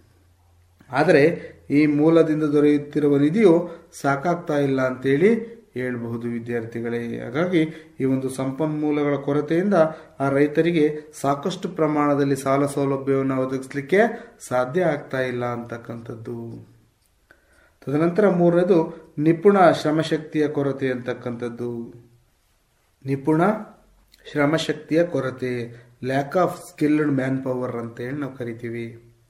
ಆದರೆ ಈ ಮೂಲದಿಂದ ದೊರೆಯುತ್ತಿರುವ ನಿಧಿಯು ಸಾಕಾಗ್ತಾ ಇಲ್ಲ ಅಂತೇಳಿ ಹೇಳಬಹುದು ವಿದ್ಯಾರ್ಥಿಗಳೇ ಹಾಗಾಗಿ ಈ ಒಂದು ಸಂಪನ್ಮೂಲಗಳ ಕೊರತೆಯಿಂದ ಆ ರೈತರಿಗೆ ಸಾಕಷ್ಟು ಪ್ರಮಾಣದಲ್ಲಿ ಸಾಲ ಸೌಲಭ್ಯವನ್ನು ಒದಗಿಸಲಿಕ್ಕೆ ಸಾಧ್ಯ ಆಗ್ತಾ ಇಲ್ಲ ಅಂತಕ್ಕಂಥದ್ದು ತದನಂತರ ಮೂರನೇದು ನಿಪುಣ ಶ್ರಮಶಕ್ತಿಯ ಕೊರತೆ ಅಂತಕ್ಕಂಥದ್ದು ನಿಪುಣ ಶ್ರಮಶಕ್ತಿಯ ಕೊರತೆ lack of skilled manpower ಅಂತ ಹೇಳಿ ನಾವು ಕರಿತೀವಿ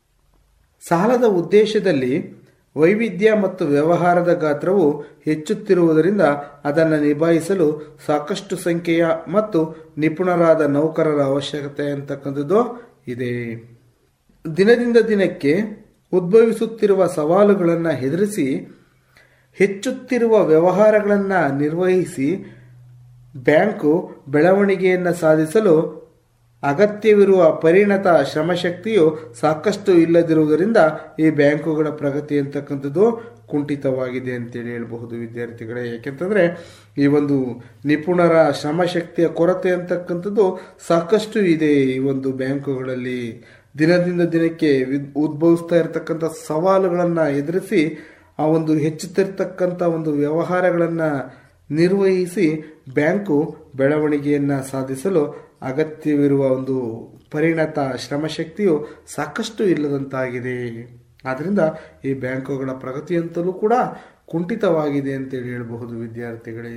ಸಾಲದ ಉದ್ದೇಶದಲ್ಲಿ ವೈವಿಧ್ಯ ಮತ್ತು ವ್ಯವಹಾರದ ಗಾತ್ರವು ಹೆಚ್ಚುತ್ತಿರುವುದರಿಂದ ಅದನ್ನು ನಿಭಾಯಿಸಲು ಸಾಕಷ್ಟು ಸಂಖ್ಯೆಯ ಮತ್ತು ನಿಪುಣರಾದ ನೌಕರರ ಅವಶ್ಯಕತೆ ಅಂತಕ್ಕಂಥದ್ದು ಇದೆ ದಿನದಿಂದ ದಿನಕ್ಕೆ ಉದ್ಭವಿಸುತ್ತಿರುವ ಸವಾಲುಗಳನ್ನು ಎದುರಿಸಿ ಹೆಚ್ಚುತ್ತಿರುವ ವ್ಯವಹಾರಗಳನ್ನು ನಿರ್ವಹಿಸಿ ಬ್ಯಾಂಕು ಬೆಳವಣಿಗೆಯನ್ನು ಸಾಧಿಸಲು ಅಗತ್ಯವಿರುವ ಪರಿಣತ ಶ್ರಮಶಕ್ತಿಯು ಸಾಕಷ್ಟು ಇಲ್ಲದಿರುವುದರಿಂದ ಈ ಬ್ಯಾಂಕುಗಳ ಪ್ರಗತಿ ಅಂತಕ್ಕಂಥದ್ದು ಕುಂಠಿತವಾಗಿದೆ ಅಂತೇಳಿ ಹೇಳಬಹುದು ವಿದ್ಯಾರ್ಥಿಗಳೇ ಯಾಕೆಂತಂದರೆ ಈ ಒಂದು ನಿಪುಣರ ಶ್ರಮಶಕ್ತಿಯ ಕೊರತೆ ಅಂತಕ್ಕಂಥದ್ದು ಸಾಕಷ್ಟು ಇದೆ ಈ ಒಂದು ಬ್ಯಾಂಕುಗಳಲ್ಲಿ ದಿನದಿಂದ ದಿನಕ್ಕೆ ಉದ್ಭವಿಸ್ತಾ ಇರತಕ್ಕಂಥ ಸವಾಲುಗಳನ್ನು ಎದುರಿಸಿ ಆ ಒಂದು ಹೆಚ್ಚುತ್ತಿರ್ತಕ್ಕಂಥ ಒಂದು ವ್ಯವಹಾರಗಳನ್ನು ನಿರ್ವಹಿಸಿ ಬ್ಯಾಂಕು ಬೆಳವಣಿಗೆಯನ್ನು ಸಾಧಿಸಲು ಅಗತ್ಯವಿರುವ ಒಂದು ಪರಿಣತ ಶ್ರಮಶಕ್ತಿಯು ಸಾಕಷ್ಟು ಇಲ್ಲದಂತಾಗಿದೆ ಆದ್ದರಿಂದ ಈ ಬ್ಯಾಂಕುಗಳ ಪ್ರಗತಿಯಂತಲೂ ಕೂಡ ಕುಂಠಿತವಾಗಿದೆ ಅಂತೇಳಿ ಹೇಳಬಹುದು ವಿದ್ಯಾರ್ಥಿಗಳೇ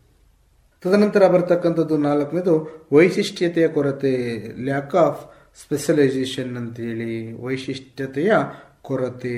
ತದನಂತರ ಬರ್ತಕ್ಕಂಥದ್ದು ನಾಲ್ಕನೇದು ವೈಶಿಷ್ಟ್ಯತೆಯ ಕೊರತೆ ಲ್ಯಾಕ್ ಆಫ್ ಸ್ಪೆಷಲೈಸೇಷನ್ ಅಂತೇಳಿ ವೈಶಿಷ್ಟ್ಯತೆಯ ಕೊರತೆ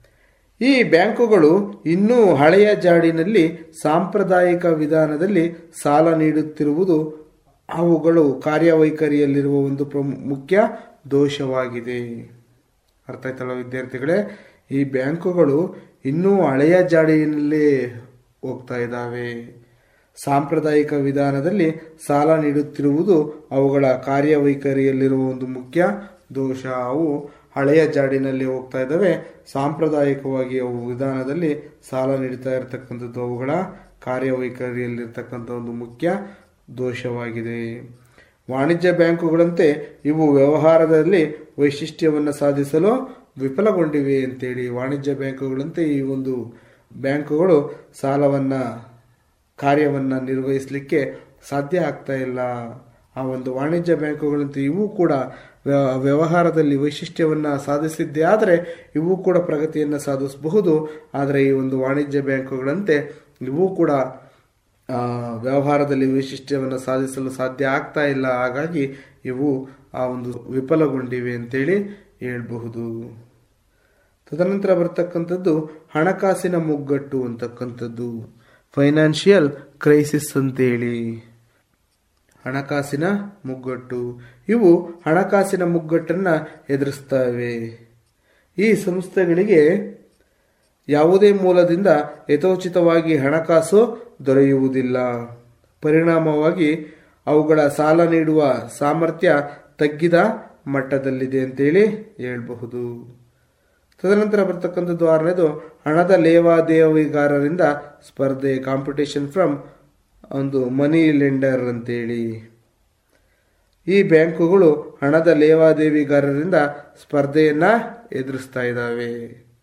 ಈ ಬ್ಯಾಂಕುಗಳು ಇನ್ನೂ ಹಳೆಯ ಜಾಡಿನಲ್ಲಿ ಸಾಂಪ್ರದಾಯಿಕ ವಿಧಾನದಲ್ಲಿ ಸಾಲ ನೀಡುತ್ತಿರುವುದು ಅವುಗಳು ಕಾರ್ಯವೈಖರಿಯಲ್ಲಿರುವ ಒಂದು ಪ್ರಮು ಮುಖ್ಯ ದೋಷವಾಗಿದೆ ಅರ್ಥ ಆಯ್ತಲ್ಲ ವಿದ್ಯಾರ್ಥಿಗಳೇ ಈ ಬ್ಯಾಂಕುಗಳು ಇನ್ನೂ ಹಳೆಯ ಜಾಡಿಯಲ್ಲೇ ಹೋಗ್ತಾ ಇದ್ದಾವೆ ಸಾಂಪ್ರದಾಯಿಕ ವಿಧಾನದಲ್ಲಿ ಸಾಲ ನೀಡುತ್ತಿರುವುದು ಅವುಗಳ ಕಾರ್ಯವೈಖರಿಯಲ್ಲಿರುವ ಒಂದು ಮುಖ್ಯ ದೋಷ ಅವು ಹಳೆಯ ಜಾಡಿನಲ್ಲಿ ಹೋಗ್ತಾ ಇದ್ದಾವೆ ಸಾಂಪ್ರದಾಯಿಕವಾಗಿ ಅವು ವಿಧಾನದಲ್ಲಿ ಸಾಲ ನೀಡ್ತಾ ಇರತಕ್ಕಂಥದ್ದು ಅವುಗಳ ಕಾರ್ಯವೈಖರಿಯಲ್ಲಿರ್ತಕ್ಕಂಥ ಒಂದು ಮುಖ್ಯ ದೋಷವಾಗಿದೆ ವಾಣಿಜ್ಯ ಬ್ಯಾಂಕುಗಳಂತೆ ಇವು ವ್ಯವಹಾರದಲ್ಲಿ ವೈಶಿಷ್ಟ್ಯವನ್ನು ಸಾಧಿಸಲು ವಿಫಲಗೊಂಡಿವೆ ಅಂತೇಳಿ ವಾಣಿಜ್ಯ ಬ್ಯಾಂಕುಗಳಂತೆ ಈ ಒಂದು ಬ್ಯಾಂಕುಗಳು ಸಾಲವನ್ನ ಕಾರ್ಯವನ್ನ ನಿರ್ವಹಿಸಲಿಕ್ಕೆ ಸಾಧ್ಯ ಆಗ್ತಾ ಇಲ್ಲ ಆ ಒಂದು ವಾಣಿಜ್ಯ ಬ್ಯಾಂಕುಗಳಂತೆ ಇವು ಕೂಡ ವ್ಯ- ವ್ಯವಹಾರದಲ್ಲಿ ವೈಶಿಷ್ಟ್ಯವನ್ನ ಸಾಧಿಸಿದ್ದೇ ಆದರೆ ಇವು ಕೂಡ ಪ್ರಗತಿಯನ್ನು ಸಾಧಿಸಬಹುದು ಆದರೆ ಈ ಒಂದು ವಾಣಿಜ್ಯ ಬ್ಯಾಂಕುಗಳಂತೆ ಇವು ಕೂಡ ಆ, ವ್ಯವಹಾರದಲ್ಲಿ ವೈಶಿಷ್ಟ್ಯವನ್ನು ಸಾಧಿಸಲು ಸಾಧ್ಯ ಆಗ್ತಾ ಇಲ್ಲ ಹಾಗಾಗಿ ಇವು ಆ ಒಂದು ವಿಫಲಗೊಂಡಿವೆ ಅಂತೇಳಿ ಹೇಳ್ಬಹುದು ತದನಂತರ ಬರ್ತಕ್ಕಂಥದ್ದು ಹಣಕಾಸಿನ ಮುಗ್ಗಟ್ಟು ಅಂತಕ್ಕಂಥದ್ದು ಫೈನಾನ್ಷಿಯಲ್ ಕ್ರೈಸಿಸ್ ಅಂತೇಳಿ ಹಣಕಾಸಿನ ಮುಗ್ಗಟ್ಟು ಇವು ಹಣಕಾಸಿನ ಮುಗ್ಗಟ್ಟನ್ನ ಎದುರಿಸ್ತವೆ ಈ ಸಂಸ್ಥೆಗಳಿಗೆ ಯಾವುದೇ ಮೂಲದಿಂದ ಯಥೋಚಿತವಾಗಿ ಹಣಕಾಸು ದೊರೆಯುವುದಿಲ್ಲ ಪರಿಣಾಮವಾಗಿ ಅವುಗಳ ಸಾಲ ನೀಡುವ ಸಾಮರ್ಥ್ಯ ತಗ್ಗಿದ ಮಟ್ಟದಲ್ಲಿದೆ ಅಂತೇಳಿ ಹೇಳ್ಬಹುದು ತದನಂತರ ಬರ್ತಕ್ಕಂಥದ್ದು ಆರನೇದು ಹಣದ ಲೇವಾದೇವಿಗಾರರಿಂದ ಸ್ಪರ್ಧೆ ಕಾಂಪಿಟೇಷನ್ ಫ್ರಮ್ ಒಂದು ಮನಿ ಲೆಂಡರ್ ಅಂತೇಳಿ ಈ ಬ್ಯಾಂಕುಗಳು ಹಣದ ಲೇವಾದೇವಿಗಾರರಿಂದ ಸ್ಪರ್ಧೆಯನ್ನ ಎದುರಿಸ್ತಾ ಇದ್ದಾವೆ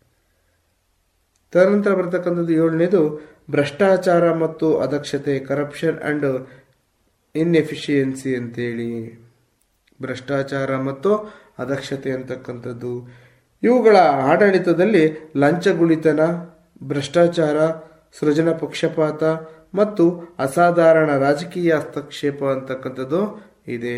ತದನಂತರ ಬರ್ತಕ್ಕಂಥದ್ದು ಏಳನೇದು ಭ್ರಷ್ಟಾಚಾರ ಮತ್ತು ಅದಕ್ಷತೆ ಕರಪ್ಷನ್ ಅಂಡ್ ಇನ್ಎಫಿಷಿಯನ್ಸಿ ಅಂತೇಳಿ ಭ್ರಷ್ಟಾಚಾರ ಮತ್ತು ಅದಕ್ಷತೆ ಅಂತಕ್ಕಂಥದ್ದು ಇವುಗಳ ಆಡಳಿತದಲ್ಲಿ ಲಂಚಗುಳಿತನ ಭ್ರಷ್ಟಾಚಾರ ಸೃಜನ ಪಕ್ಷಪಾತ ಮತ್ತು ಅಸಾಧಾರಣ ರಾಜಕೀಯ ಹಸ್ತಕ್ಷೇಪ ಅಂತಕ್ಕಂಥದ್ದು ಇದೆ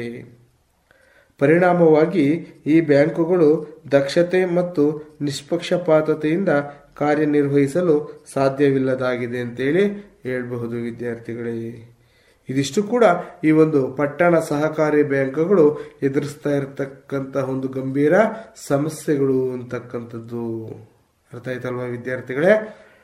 ಪರಿಣಾಮವಾಗಿ ಈ ಬ್ಯಾಂಕುಗಳು ದಕ್ಷತೆ ಮತ್ತು ನಿಷ್ಪಕ್ಷಪಾತತೆಯಿಂದ ಕಾರ್ಯನಿರ್ವಹಿಸಲು ಸಾಧ್ಯವಿಲ್ಲದಾಗಿದೆ ಅಂತೇಳಿ ಹೇಳ್ಬಹುದು ವಿದ್ಯಾರ್ಥಿಗಳೇ ಇದಿಷ್ಟು ಕೂಡ ಈ ಒಂದು ಪಟ್ಟಣ ಸಹಕಾರಿ ಬ್ಯಾಂಕುಗಳು ಎದುರಿಸ್ತಾ ಇರತಕ್ಕಂತಹ ಒಂದು ಗಂಭೀರ ಸಮಸ್ಯೆಗಳು ಅಂತಕ್ಕಂಥದ್ದು ಅರ್ಥ ಆಯ್ತಲ್ವಾ ವಿದ್ಯಾರ್ಥಿಗಳೇ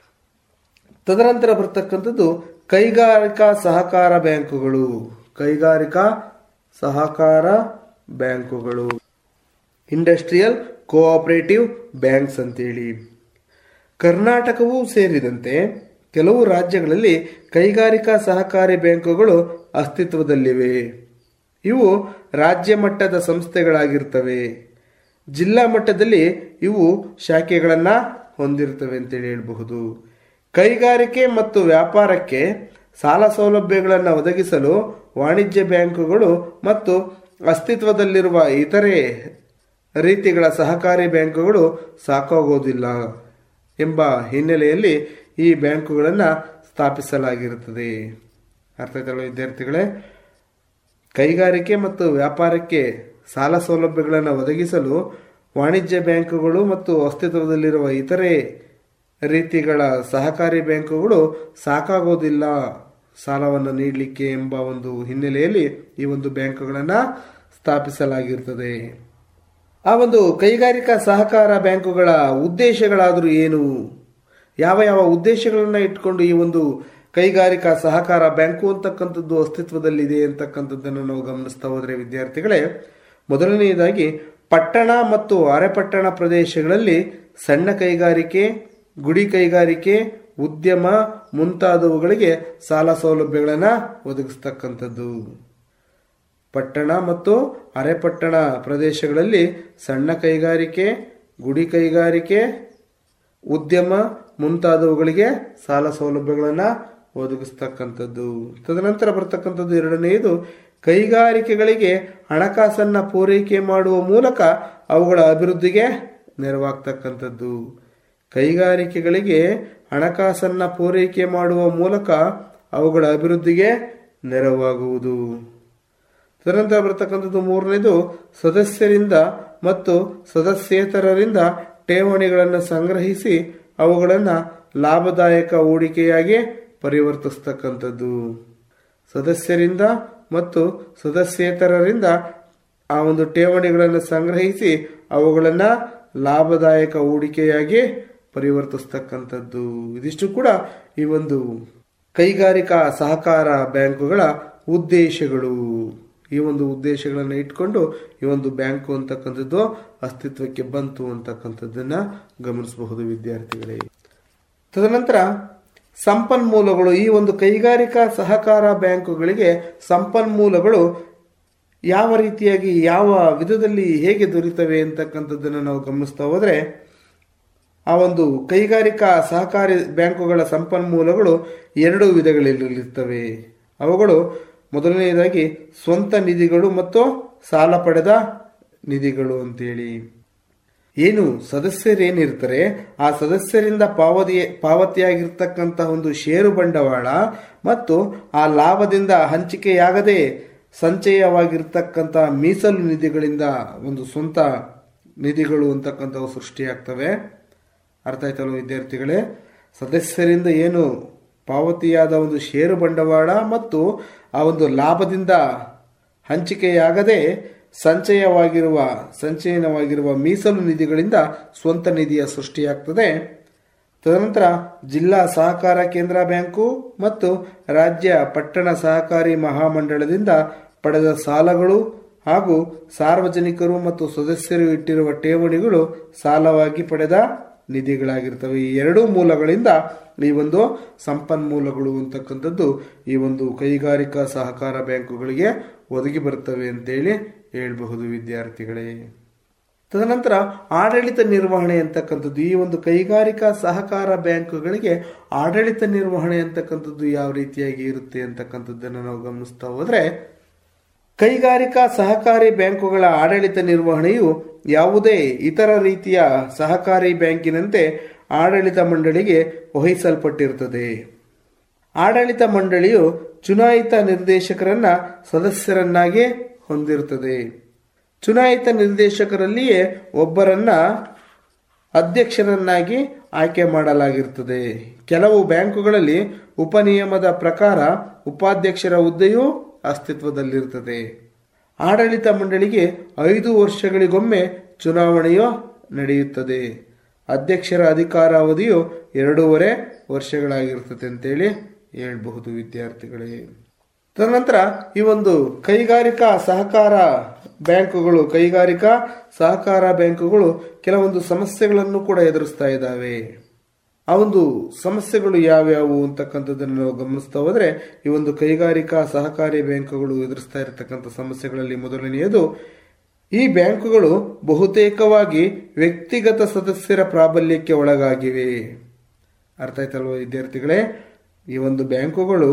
ತದನಂತರ ಬರ್ತಕ್ಕಂಥದ್ದು ಕೈಗಾರಿಕಾ ಸಹಕಾರ ಬ್ಯಾಂಕುಗಳು ಕೈಗಾರಿಕಾ ಸಹಕಾರ ಬ್ಯಾಂಕುಗಳು ಇಂಡಸ್ಟ್ರಿಯಲ್ ಕೋಆಪರೇಟಿವ್ ಬ್ಯಾಂಕ್ಸ್ ಅಂತೇಳಿ ಕರ್ನಾಟಕವೂ ಸೇರಿದಂತೆ ಕೆಲವು ರಾಜ್ಯಗಳಲ್ಲಿ ಕೈಗಾರಿಕಾ ಸಹಕಾರಿ ಬ್ಯಾಂಕುಗಳು ಅಸ್ತಿತ್ವದಲ್ಲಿವೆ ಇವು ರಾಜ್ಯ ಮಟ್ಟದ ಸಂಸ್ಥೆಗಳಾಗಿರ್ತವೆ ಜಿಲ್ಲಾ ಮಟ್ಟದಲ್ಲಿ ಇವು ಶಾಖೆಗಳನ್ನ ಹೊಂದಿರ್ತವೆ ಅಂತೇಳಿ ಹೇಳಬಹುದು ಕೈಗಾರಿಕೆ ಮತ್ತು ವ್ಯಾಪಾರಕ್ಕೆ ಸಾಲ ಸೌಲಭ್ಯಗಳನ್ನು ಒದಗಿಸಲು ವಾಣಿಜ್ಯ ಬ್ಯಾಂಕುಗಳು ಮತ್ತು ಅಸ್ತಿತ್ವದಲ್ಲಿರುವ ಇತರೆ ರೀತಿಗಳ ಸಹಕಾರಿ ಬ್ಯಾಂಕುಗಳು ಸಾಕಾಗೋದಿಲ್ಲ ಎಂಬ ಹಿನ್ನೆಲೆಯಲ್ಲಿ ಈ ಬ್ಯಾಂಕುಗಳನ್ನು ಸ್ಥಾಪಿಸಲಾಗಿರುತ್ತದೆ ಅರ್ಥ ಆಯ್ತಲ್ವ ವಿದ್ಯಾರ್ಥಿಗಳೇ ಕೈಗಾರಿಕೆ ಮತ್ತು ವ್ಯಾಪಾರಕ್ಕೆ ಸಾಲ ಸೌಲಭ್ಯಗಳನ್ನು ಒದಗಿಸಲು ವಾಣಿಜ್ಯ ಬ್ಯಾಂಕುಗಳು ಮತ್ತು ಅಸ್ತಿತ್ವದಲ್ಲಿರುವ ಇತರೆ ರೀತಿಗಳ ಸಹಕಾರಿ ಬ್ಯಾಂಕುಗಳು ಸಾಕಾಗೋದಿಲ್ಲ ಸಾಲವನ್ನು ನೀಡಲಿಕ್ಕೆ ಎಂಬ ಒಂದು ಹಿನ್ನೆಲೆಯಲ್ಲಿ ಈ ಒಂದು ಬ್ಯಾಂಕುಗಳನ್ನು ಸ್ಥಾಪಿಸಲಾಗಿರುತ್ತದೆ ಆ ಒಂದು ಕೈಗಾರಿಕಾ ಸಹಕಾರ ಬ್ಯಾಂಕುಗಳ ಉದ್ದೇಶಗಳಾದರೂ ಏನು ಯಾವ ಯಾವ ಉದ್ದೇಶಗಳನ್ನ ಇಟ್ಕೊಂಡು ಈ ಒಂದು ಕೈಗಾರಿಕಾ ಸಹಕಾರ ಬ್ಯಾಂಕು ಅಂತಕ್ಕಂಥದ್ದು ಅಸ್ತಿತ್ವದಲ್ಲಿದೆ ಅಂತಕ್ಕಂಥದ್ದನ್ನು ನಾವು ಗಮನಿಸ್ತಾ ಹೋದ್ರೆ ವಿದ್ಯಾರ್ಥಿಗಳೇ ಮೊದಲನೆಯದಾಗಿ ಪಟ್ಟಣ ಮತ್ತು ಅರೆಪಟ್ಟಣ ಪ್ರದೇಶಗಳಲ್ಲಿ ಸಣ್ಣ ಕೈಗಾರಿಕೆ ಗುಡಿ ಕೈಗಾರಿಕೆ ಉದ್ಯಮ ಮುಂತಾದವುಗಳಿಗೆ ಸಾಲ ಸೌಲಭ್ಯಗಳನ್ನು ಒದಗಿಸ್ತಕ್ಕಂಥದ್ದು ಪಟ್ಟಣ ಮತ್ತು ಅರೆಪಟ್ಟಣ ಪ್ರದೇಶಗಳಲ್ಲಿ ಸಣ್ಣ ಕೈಗಾರಿಕೆ ಗುಡಿ ಕೈಗಾರಿಕೆ ಉದ್ಯಮ ಮುಂತಾದವುಗಳಿಗೆ ಸಾಲ ಸೌಲಭ್ಯಗಳನ್ನು ಒದಗಿಸ್ತಕ್ಕಂಥದ್ದು ತದನಂತರ ಬರ್ತಕ್ಕಂಥದ್ದು ಎರಡನೆಯದು ಕೈಗಾರಿಕೆಗಳಿಗೆ ಹಣಕಾಸನ್ನ ಪೂರೈಕೆ ಮಾಡುವ ಮೂಲಕ ಅವುಗಳ ಅಭಿವೃದ್ಧಿಗೆ ನೆರವಾಗ್ತಕ್ಕಂಥದ್ದು ಕೈಗಾರಿಕೆಗಳಿಗೆ ಹಣಕಾಸನ್ನ ಪೂರೈಕೆ ಮಾಡುವ ಮೂಲಕ ಅವುಗಳ ಅಭಿವೃದ್ಧಿಗೆ ನೆರವಾಗುವುದು ತದನಂತರ ಬರ್ತಕ್ಕಂಥದ್ದು ಮೂರನೇದು ಸದಸ್ಯರಿಂದ ಮತ್ತು ಸದಸ್ಯೇತರರಿಂದ ಠೇವಣಿಗಳನ್ನು ಸಂಗ್ರಹಿಸಿ ಅವುಗಳನ್ನು ಲಾಭದಾಯಕ ಹೂಡಿಕೆಯಾಗಿ ಪರಿವರ್ತಿಸ್ತಕ್ಕಂಥದ್ದು ಸದಸ್ಯರಿಂದ ಮತ್ತು ಸದಸ್ಯೇತರರಿಂದ ಆ ಒಂದು ಠೇವಣಿಗಳನ್ನು ಸಂಗ್ರಹಿಸಿ ಅವುಗಳನ್ನು ಲಾಭದಾಯಕ ಹೂಡಿಕೆಯಾಗಿ ಪರಿವರ್ತಿಸ್ತಕ್ಕಂಥದ್ದು ಇದಿಷ್ಟು ಕೂಡ ಈ ಒಂದು ಕೈಗಾರಿಕಾ ಸಹಕಾರ ಬ್ಯಾಂಕುಗಳ ಉದ್ದೇಶಗಳು ಈ ಒಂದು ಉದ್ದೇಶಗಳನ್ನು ಇಟ್ಕೊಂಡು ಈ ಒಂದು ಬ್ಯಾಂಕು ಅಂತಕ್ಕಂಥದ್ದು ಅಸ್ತಿತ್ವಕ್ಕೆ ಬಂತು ಅಂತಕ್ಕಂಥದ್ದನ್ನ ಗಮನಿಸಬಹುದು ವಿದ್ಯಾರ್ಥಿಗಳೇ ತದನಂತರ ಸಂಪನ್ಮೂಲಗಳು ಈ ಒಂದು ಕೈಗಾರಿಕಾ ಸಹಕಾರ ಬ್ಯಾಂಕುಗಳಿಗೆ ಸಂಪನ್ಮೂಲಗಳು ಯಾವ ರೀತಿಯಾಗಿ ಯಾವ ವಿಧದಲ್ಲಿ ಹೇಗೆ ದೊರೀತವೆ ಅಂತಕ್ಕಂಥದ್ದನ್ನು ನಾವು ಗಮನಿಸ್ತಾ ಹೋದರೆ ಆ ಒಂದು ಕೈಗಾರಿಕಾ ಸಹಕಾರಿ ಬ್ಯಾಂಕುಗಳ ಸಂಪನ್ಮೂಲಗಳು ಎರಡು ವಿಧಗಳಲ್ಲಿರುತ್ತವೆ ಅವುಗಳು ಮೊದಲನೆಯದಾಗಿ ಸ್ವಂತ ನಿಧಿಗಳು ಮತ್ತು ಸಾಲ ಪಡೆದ ನಿಧಿಗಳು ಅಂತೇಳಿ ಏನು ಸದಸ್ಯರೇನಿರ್ತಾರೆ ಆ ಸದಸ್ಯರಿಂದ ಪಾವತಿ ಪಾವತಿಯಾಗಿರ್ತಕ್ಕಂತಹ ಒಂದು ಷೇರು ಬಂಡವಾಳ ಮತ್ತು ಆ ಲಾಭದಿಂದ ಹಂಚಿಕೆಯಾಗದೆ ಸಂಚಯವಾಗಿರ್ತಕ್ಕಂಥ ಮೀಸಲು ನಿಧಿಗಳಿಂದ ಒಂದು ಸ್ವಂತ ನಿಧಿಗಳು ಅಂತಕ್ಕಂಥವು ಸೃಷ್ಟಿಯಾಗ್ತವೆ ಅರ್ಥ ಆಯ್ತಲ್ಲ ವಿದ್ಯಾರ್ಥಿಗಳೇ ಸದಸ್ಯರಿಂದ ಏನು ಪಾವತಿಯಾದ ಒಂದು ಷೇರು ಬಂಡವಾಳ ಮತ್ತು ಆ ಒಂದು ಲಾಭದಿಂದ ಹಂಚಿಕೆಯಾಗದೆ ಸಂಚಯವಾಗಿರುವ ಸಂಚಯನವಾಗಿರುವ ಮೀಸಲು ನಿಧಿಗಳಿಂದ ಸ್ವಂತ ನಿಧಿಯ ಸೃಷ್ಟಿಯಾಗ್ತದೆ ತದನಂತರ ಜಿಲ್ಲಾ ಸಹಕಾರ ಕೇಂದ್ರ ಬ್ಯಾಂಕು ಮತ್ತು ರಾಜ್ಯ ಪಟ್ಟಣ ಸಹಕಾರಿ ಮಹಾಮಂಡಳದಿಂದ ಪಡೆದ ಸಾಲಗಳು ಹಾಗೂ ಸಾರ್ವಜನಿಕರು ಮತ್ತು ಸದಸ್ಯರು ಇಟ್ಟಿರುವ ಠೇವಣಿಗಳು ಸಾಲವಾಗಿ ಪಡೆದ ನಿಧಿಗಳಾಗಿರ್ತವೆ ಈ ಎರಡೂ ಮೂಲಗಳಿಂದ ಈ ಒಂದು ಸಂಪನ್ಮೂಲಗಳು ಅಂತಕ್ಕಂಥದ್ದು ಈ ಒಂದು ಕೈಗಾರಿಕಾ ಸಹಕಾರ ಬ್ಯಾಂಕುಗಳಿಗೆ ಒದಗಿ ಬರ್ತವೆ ಅಂತೇಳಿ ಹೇಳಬಹುದು ವಿದ್ಯಾರ್ಥಿಗಳೇ ತದನಂತರ ಆಡಳಿತ ನಿರ್ವಹಣೆ ಅಂತಕ್ಕಂಥದ್ದು ಈ ಒಂದು ಕೈಗಾರಿಕಾ ಸಹಕಾರ ಬ್ಯಾಂಕುಗಳಿಗೆ ಆಡಳಿತ ನಿರ್ವಹಣೆ ಅಂತಕ್ಕಂಥದ್ದು ಯಾವ ರೀತಿಯಾಗಿ ಇರುತ್ತೆ ಅಂತಕ್ಕಂಥದ್ದನ್ನು ನಾವು ಗಮನಿಸ್ತಾ ಹೋದ್ರೆ ಕೈಗಾರಿಕಾ ಸಹಕಾರಿ ಬ್ಯಾಂಕುಗಳ ಆಡಳಿತ ನಿರ್ವಹಣೆಯು ಯಾವುದೇ ಇತರ ರೀತಿಯ ಸಹಕಾರಿ ಬ್ಯಾಂಕಿನಂತೆ ಆಡಳಿತ ಮಂಡಳಿಗೆ ವಹಿಸಲ್ಪಟ್ಟಿರುತ್ತದೆ ಆಡಳಿತ ಮಂಡಳಿಯು ಚುನಾಯಿತ ನಿರ್ದೇಶಕರನ್ನ ಸದಸ್ಯರನ್ನಾಗಿ ಹೊಂದಿರುತ್ತದೆ ಚುನಾಯಿತ ನಿರ್ದೇಶಕರಲ್ಲಿಯೇ ಒಬ್ಬರನ್ನ ಅಧ್ಯಕ್ಷರನ್ನಾಗಿ ಆಯ್ಕೆ ಮಾಡಲಾಗಿರುತ್ತದೆ ಕೆಲವು ಬ್ಯಾಂಕುಗಳಲ್ಲಿ ಉಪನಿಯಮದ ಪ್ರಕಾರ ಉಪಾಧ್ಯಕ್ಷರ ಹುದ್ದೆಯೂ ಅಸ್ತಿತ್ವದಲ್ಲಿರುತ್ತದೆ ಆಡಳಿತ ಮಂಡಳಿಗೆ ಐದು ವರ್ಷಗಳಿಗೊಮ್ಮೆ ಚುನಾವಣೆಯು ನಡೆಯುತ್ತದೆ ಅಧ್ಯಕ್ಷರ ಅಧಿಕಾರಾವಧಿಯು ಎರಡೂವರೆ ವರ್ಷಗಳಾಗಿರ್ತದೆ ಅಂತೇಳಿ ಹೇಳ್ಬಹುದು ವಿದ್ಯಾರ್ಥಿಗಳೇ ತದನಂತರ ಈ ಒಂದು ಕೈಗಾರಿಕಾ ಸಹಕಾರ ಬ್ಯಾಂಕುಗಳು ಕೈಗಾರಿಕಾ ಸಹಕಾರ ಬ್ಯಾಂಕುಗಳು ಕೆಲವೊಂದು ಸಮಸ್ಯೆಗಳನ್ನು ಕೂಡ ಎದುರಿಸ್ತಾ ಇದ್ದಾವೆ ಆ ಒಂದು ಸಮಸ್ಯೆಗಳು ಯಾವ್ಯಾವು ಅಂತಕ್ಕಂಥದ್ದನ್ನು ನಾವು ಗಮನಿಸ್ತಾ ಹೋದ್ರೆ ಈ ಒಂದು ಕೈಗಾರಿಕಾ ಸಹಕಾರಿ ಬ್ಯಾಂಕುಗಳು ಎದುರಿಸ್ತಾ ಇರತಕ್ಕಂಥ ಸಮಸ್ಯೆಗಳಲ್ಲಿ ಮೊದಲನೆಯದು ಈ ಬ್ಯಾಂಕುಗಳು ಬಹುತೇಕವಾಗಿ ವ್ಯಕ್ತಿಗತ ಸದಸ್ಯರ ಪ್ರಾಬಲ್ಯಕ್ಕೆ ಒಳಗಾಗಿವೆ ಅರ್ಥ ಆಯ್ತಲ್ವ ವಿದ್ಯಾರ್ಥಿಗಳೇ ಈ ಒಂದು ಬ್ಯಾಂಕುಗಳು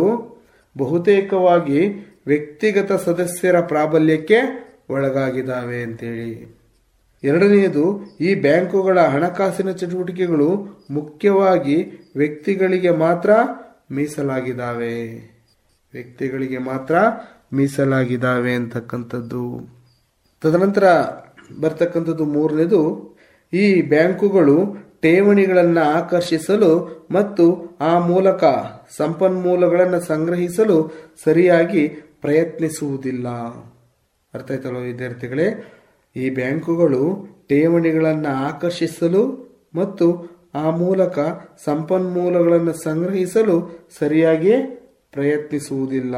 ಬಹುತೇಕವಾಗಿ ವ್ಯಕ್ತಿಗತ ಸದಸ್ಯರ ಪ್ರಾಬಲ್ಯಕ್ಕೆ ಒಳಗಾಗಿದ್ದಾವೆ ಅಂತೇಳಿ ಎರಡನೆಯದು ಈ ಬ್ಯಾಂಕುಗಳ ಹಣಕಾಸಿನ ಚಟುವಟಿಕೆಗಳು ಮುಖ್ಯವಾಗಿ ವ್ಯಕ್ತಿಗಳಿಗೆ ಮಾತ್ರ ಮೀಸಲಾಗಿದ್ದಾವೆ ವ್ಯಕ್ತಿಗಳಿಗೆ ಮಾತ್ರ ಮೀಸಲಾಗಿದ್ದಾವೆ ಅಂತಕ್ಕಂಥದ್ದು ತದನಂತರ ಬರ್ತಕ್ಕಂಥದ್ದು ಮೂರನೇದು ಈ ಬ್ಯಾಂಕುಗಳು ಠೇವಣಿಗಳನ್ನು ಆಕರ್ಷಿಸಲು ಮತ್ತು ಆ ಮೂಲಕ ಸಂಪನ್ಮೂಲಗಳನ್ನು ಸಂಗ್ರಹಿಸಲು ಸರಿಯಾಗಿ ಪ್ರಯತ್ನಿಸುವುದಿಲ್ಲ ಅರ್ಥ ಆಯ್ತಲ್ವ ವಿದ್ಯಾರ್ಥಿಗಳೇ ಈ ಬ್ಯಾಂಕುಗಳು ಠೇವಣಿಗಳನ್ನು ಆಕರ್ಷಿಸಲು ಮತ್ತು ಆ ಮೂಲಕ ಸಂಪನ್ಮೂಲಗಳನ್ನು ಸಂಗ್ರಹಿಸಲು ಸರಿಯಾಗಿ ಪ್ರಯತ್ನಿಸುವುದಿಲ್ಲ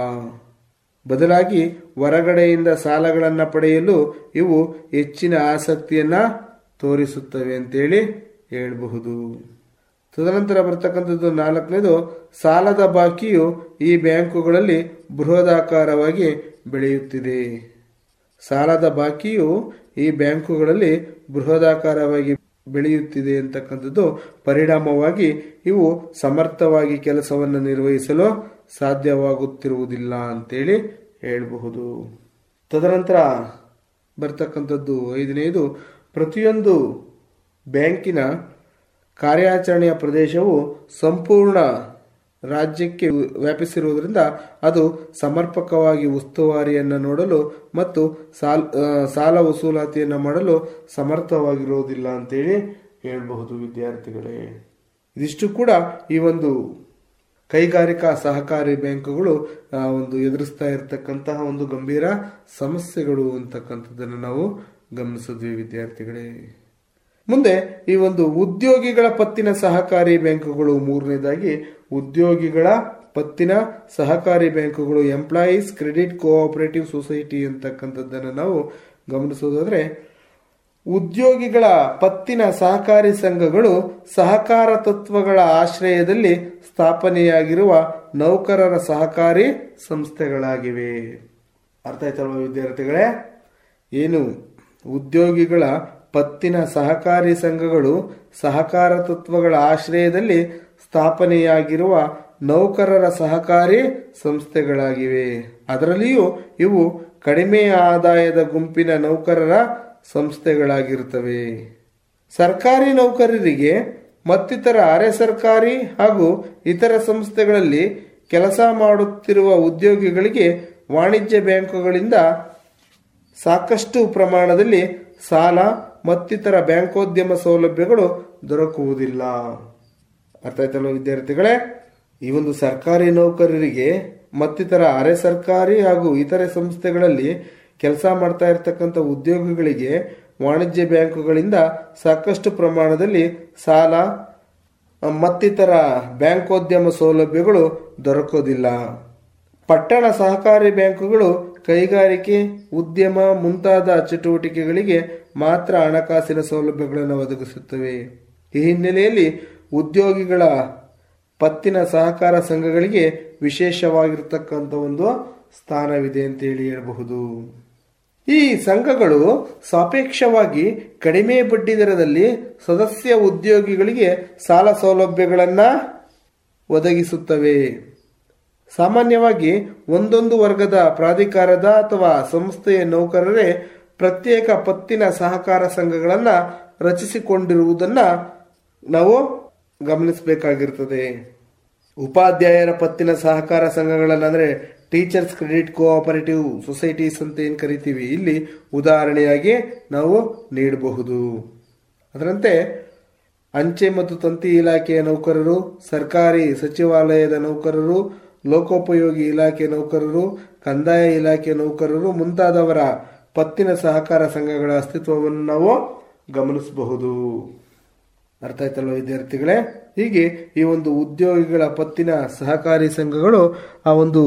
ಬದಲಾಗಿ ಹೊರಗಡೆಯಿಂದ ಸಾಲಗಳನ್ನು ಪಡೆಯಲು ಇವು ಹೆಚ್ಚಿನ ಆಸಕ್ತಿಯನ್ನ ತೋರಿಸುತ್ತವೆ ಅಂತೇಳಿ ಹೇಳಬಹುದು ತದನಂತರ ಬರ್ತಕ್ಕಂಥದ್ದು ನಾಲ್ಕನೇದು ಸಾಲದ ಬಾಕಿಯು ಈ ಬ್ಯಾಂಕುಗಳಲ್ಲಿ ಬೃಹದಾಕಾರವಾಗಿ ಬೆಳೆಯುತ್ತಿದೆ ಸಾಲದ ಬಾಕಿಯು ಈ ಬ್ಯಾಂಕುಗಳಲ್ಲಿ ಬೃಹದಾಕಾರವಾಗಿ ಬೆಳೆಯುತ್ತಿದೆ ಅಂತಕ್ಕಂಥದ್ದು ಪರಿಣಾಮವಾಗಿ ಇವು ಸಮರ್ಥವಾಗಿ ಕೆಲಸವನ್ನು ನಿರ್ವಹಿಸಲು ಸಾಧ್ಯವಾಗುತ್ತಿರುವುದಿಲ್ಲ ಅಂತೇಳಿ ಹೇಳಬಹುದು ತದನಂತರ ಬರ್ತಕ್ಕಂಥದ್ದು ಐದನೆಯದು ಪ್ರತಿಯೊಂದು ಬ್ಯಾಂಕಿನ ಕಾರ್ಯಾಚರಣೆಯ ಪ್ರದೇಶವು ಸಂಪೂರ್ಣ ರಾಜ್ಯಕ್ಕೆ ವ್ಯಾಪಿಸಿರುವುದರಿಂದ ಅದು ಸಮರ್ಪಕವಾಗಿ ಉಸ್ತುವಾರಿಯನ್ನು ನೋಡಲು ಮತ್ತು ಸಾಲ ಸಾಲ ವಸೂಲಾತಿಯನ್ನು ಮಾಡಲು ಸಮರ್ಥವಾಗಿರುವುದಿಲ್ಲ ಅಂತೇಳಿ ಹೇಳಬಹುದು ವಿದ್ಯಾರ್ಥಿಗಳೇ ಇದಿಷ್ಟು ಕೂಡ ಈ ಒಂದು ಕೈಗಾರಿಕಾ ಸಹಕಾರಿ ಬ್ಯಾಂಕುಗಳು ಒಂದು ಎದುರಿಸ್ತಾ ಇರತಕ್ಕಂತಹ ಒಂದು ಗಂಭೀರ ಸಮಸ್ಯೆಗಳು ಅಂತಕ್ಕಂಥದ್ದನ್ನು ನಾವು ಗಮನಿಸಿದ್ವಿ ವಿದ್ಯಾರ್ಥಿಗಳೇ ಮುಂದೆ ಈ ಒಂದು ಉದ್ಯೋಗಿಗಳ ಪತ್ತಿನ ಸಹಕಾರಿ ಬ್ಯಾಂಕುಗಳು ಮೂರನೇದಾಗಿ ಉದ್ಯೋಗಿಗಳ ಪತ್ತಿನ ಸಹಕಾರಿ ಬ್ಯಾಂಕುಗಳು ಎಂಪ್ಲಾಯೀಸ್ ಕ್ರೆಡಿಟ್ ಕೋಆಪರೇಟಿವ್ ಸೊಸೈಟಿ ಅಂತಕ್ಕಂಥದ್ದನ್ನು ನಾವು ಗಮನಿಸೋದಾದ್ರೆ ಉದ್ಯೋಗಿಗಳ ಪತ್ತಿನ ಸಹಕಾರಿ ಸಂಘಗಳು ಸಹಕಾರ ತತ್ವಗಳ ಆಶ್ರಯದಲ್ಲಿ ಸ್ಥಾಪನೆಯಾಗಿರುವ ನೌಕರರ ಸಹಕಾರಿ ಸಂಸ್ಥೆಗಳಾಗಿವೆ ಅರ್ಥ ಆಯ್ತಲ್ವ ವಿದ್ಯಾರ್ಥಿಗಳೇ ಏನು ಉದ್ಯೋಗಿಗಳ ಪತ್ತಿನ ಸಹಕಾರಿ ಸಂಘಗಳು ಸಹಕಾರ ತತ್ವಗಳ ಆಶ್ರಯದಲ್ಲಿ ಸ್ಥಾಪನೆಯಾಗಿರುವ ನೌಕರರ ಸಹಕಾರಿ ಸಂಸ್ಥೆಗಳಾಗಿವೆ ಅದರಲ್ಲಿಯೂ ಇವು ಕಡಿಮೆ ಆದಾಯದ ಗುಂಪಿನ ನೌಕರರ ಸಂಸ್ಥೆಗಳಾಗಿರುತ್ತವೆ ಸರ್ಕಾರಿ ನೌಕರರಿಗೆ ಮತ್ತಿತರ ಅರೆ ಸರ್ಕಾರಿ ಹಾಗೂ ಇತರ ಸಂಸ್ಥೆಗಳಲ್ಲಿ ಕೆಲಸ ಮಾಡುತ್ತಿರುವ ಉದ್ಯೋಗಿಗಳಿಗೆ ವಾಣಿಜ್ಯ ಬ್ಯಾಂಕುಗಳಿಂದ ಸಾಕಷ್ಟು ಪ್ರಮಾಣದಲ್ಲಿ ಸಾಲ ಮತ್ತಿತರ ಬ್ಯಾಂಕೋದ್ಯಮ ಸೌಲಭ್ಯಗಳು ದೊರಕುವುದಿಲ್ಲ ಅರ್ಥ ಆಯ್ತಲ್ವ ವಿದ್ಯಾರ್ಥಿಗಳೇ ಈ ಒಂದು ಸರ್ಕಾರಿ ನೌಕರರಿಗೆ ಮತ್ತಿತರ ಅರೆ ಸರ್ಕಾರಿ ಹಾಗೂ ಇತರೆ ಸಂಸ್ಥೆಗಳಲ್ಲಿ ಕೆಲಸ ಮಾಡ್ತಾ ಇರತಕ್ಕಂಥ ಉದ್ಯೋಗಿಗಳಿಗೆ ವಾಣಿಜ್ಯ ಬ್ಯಾಂಕುಗಳಿಂದ ಸಾಕಷ್ಟು ಪ್ರಮಾಣದಲ್ಲಿ ಸಾಲ ಮತ್ತಿತರ ಬ್ಯಾಂಕೋದ್ಯಮ ಸೌಲಭ್ಯಗಳು ದೊರಕೋದಿಲ್ಲ ಪಟ್ಟಣ ಸಹಕಾರಿ ಬ್ಯಾಂಕುಗಳು ಕೈಗಾರಿಕೆ ಉದ್ಯಮ ಮುಂತಾದ ಚಟುವಟಿಕೆಗಳಿಗೆ ಮಾತ್ರ ಹಣಕಾಸಿನ ಸೌಲಭ್ಯಗಳನ್ನು ಒದಗಿಸುತ್ತವೆ ಈ ಹಿನ್ನೆಲೆಯಲ್ಲಿ ಉದ್ಯೋಗಿಗಳ ಪತ್ತಿನ ಸಹಕಾರ ಸಂಘಗಳಿಗೆ ವಿಶೇಷವಾಗಿರ್ತಕ್ಕಂಥ ಒಂದು ಸ್ಥಾನವಿದೆ ಅಂತ ಹೇಳಿ ಹೇಳಬಹುದು ಈ ಸಂಘಗಳು ಸಾಪೇಕ್ಷವಾಗಿ ಕಡಿಮೆ ಬಡ್ಡಿ ದರದಲ್ಲಿ ಸದಸ್ಯ ಉದ್ಯೋಗಿಗಳಿಗೆ ಸಾಲ ಸೌಲಭ್ಯಗಳನ್ನ ಒದಗಿಸುತ್ತವೆ ಸಾಮಾನ್ಯವಾಗಿ ಒಂದೊಂದು ವರ್ಗದ ಪ್ರಾಧಿಕಾರದ ಅಥವಾ ಸಂಸ್ಥೆಯ ನೌಕರರೇ ಪ್ರತ್ಯೇಕ ಪತ್ತಿನ ಸಹಕಾರ ಸಂಘಗಳನ್ನ ರಚಿಸಿಕೊಂಡಿರುವುದನ್ನ ನಾವು ಗಮನಿಸಬೇಕಾಗಿರ್ತದೆ ಉಪಾಧ್ಯಾಯರ ಪತ್ತಿನ ಸಹಕಾರ ಸಂಘಗಳನ್ನ ಅಂದ್ರೆ ಟೀಚರ್ಸ್ ಕ್ರೆಡಿಟ್ ಕೋಆಪರೇಟಿವ್ ಸೊಸೈಟೀಸ್ ಅಂತ ಏನ್ ಕರಿತೀವಿ ಇಲ್ಲಿ ಉದಾಹರಣೆಯಾಗಿ ನಾವು ನೀಡಬಹುದು ಅದರಂತೆ ಅಂಚೆ ಮತ್ತು ತಂತಿ ಇಲಾಖೆಯ ನೌಕರರು ಸರ್ಕಾರಿ ಸಚಿವಾಲಯದ ನೌಕರರು ಲೋಕೋಪಯೋಗಿ ಇಲಾಖೆ ನೌಕರರು ಕಂದಾಯ ಇಲಾಖೆ ನೌಕರರು ಮುಂತಾದವರ ಪತ್ತಿನ ಸಹಕಾರ ಸಂಘಗಳ ಅಸ್ತಿತ್ವವನ್ನು ನಾವು ಗಮನಿಸಬಹುದು ಅರ್ಥ ಆಯ್ತಲ್ವ ವಿದ್ಯಾರ್ಥಿಗಳೇ ಹೀಗೆ ಈ ಒಂದು ಉದ್ಯೋಗಿಗಳ ಪತ್ತಿನ ಸಹಕಾರಿ ಸಂಘಗಳು ಆ ಒಂದು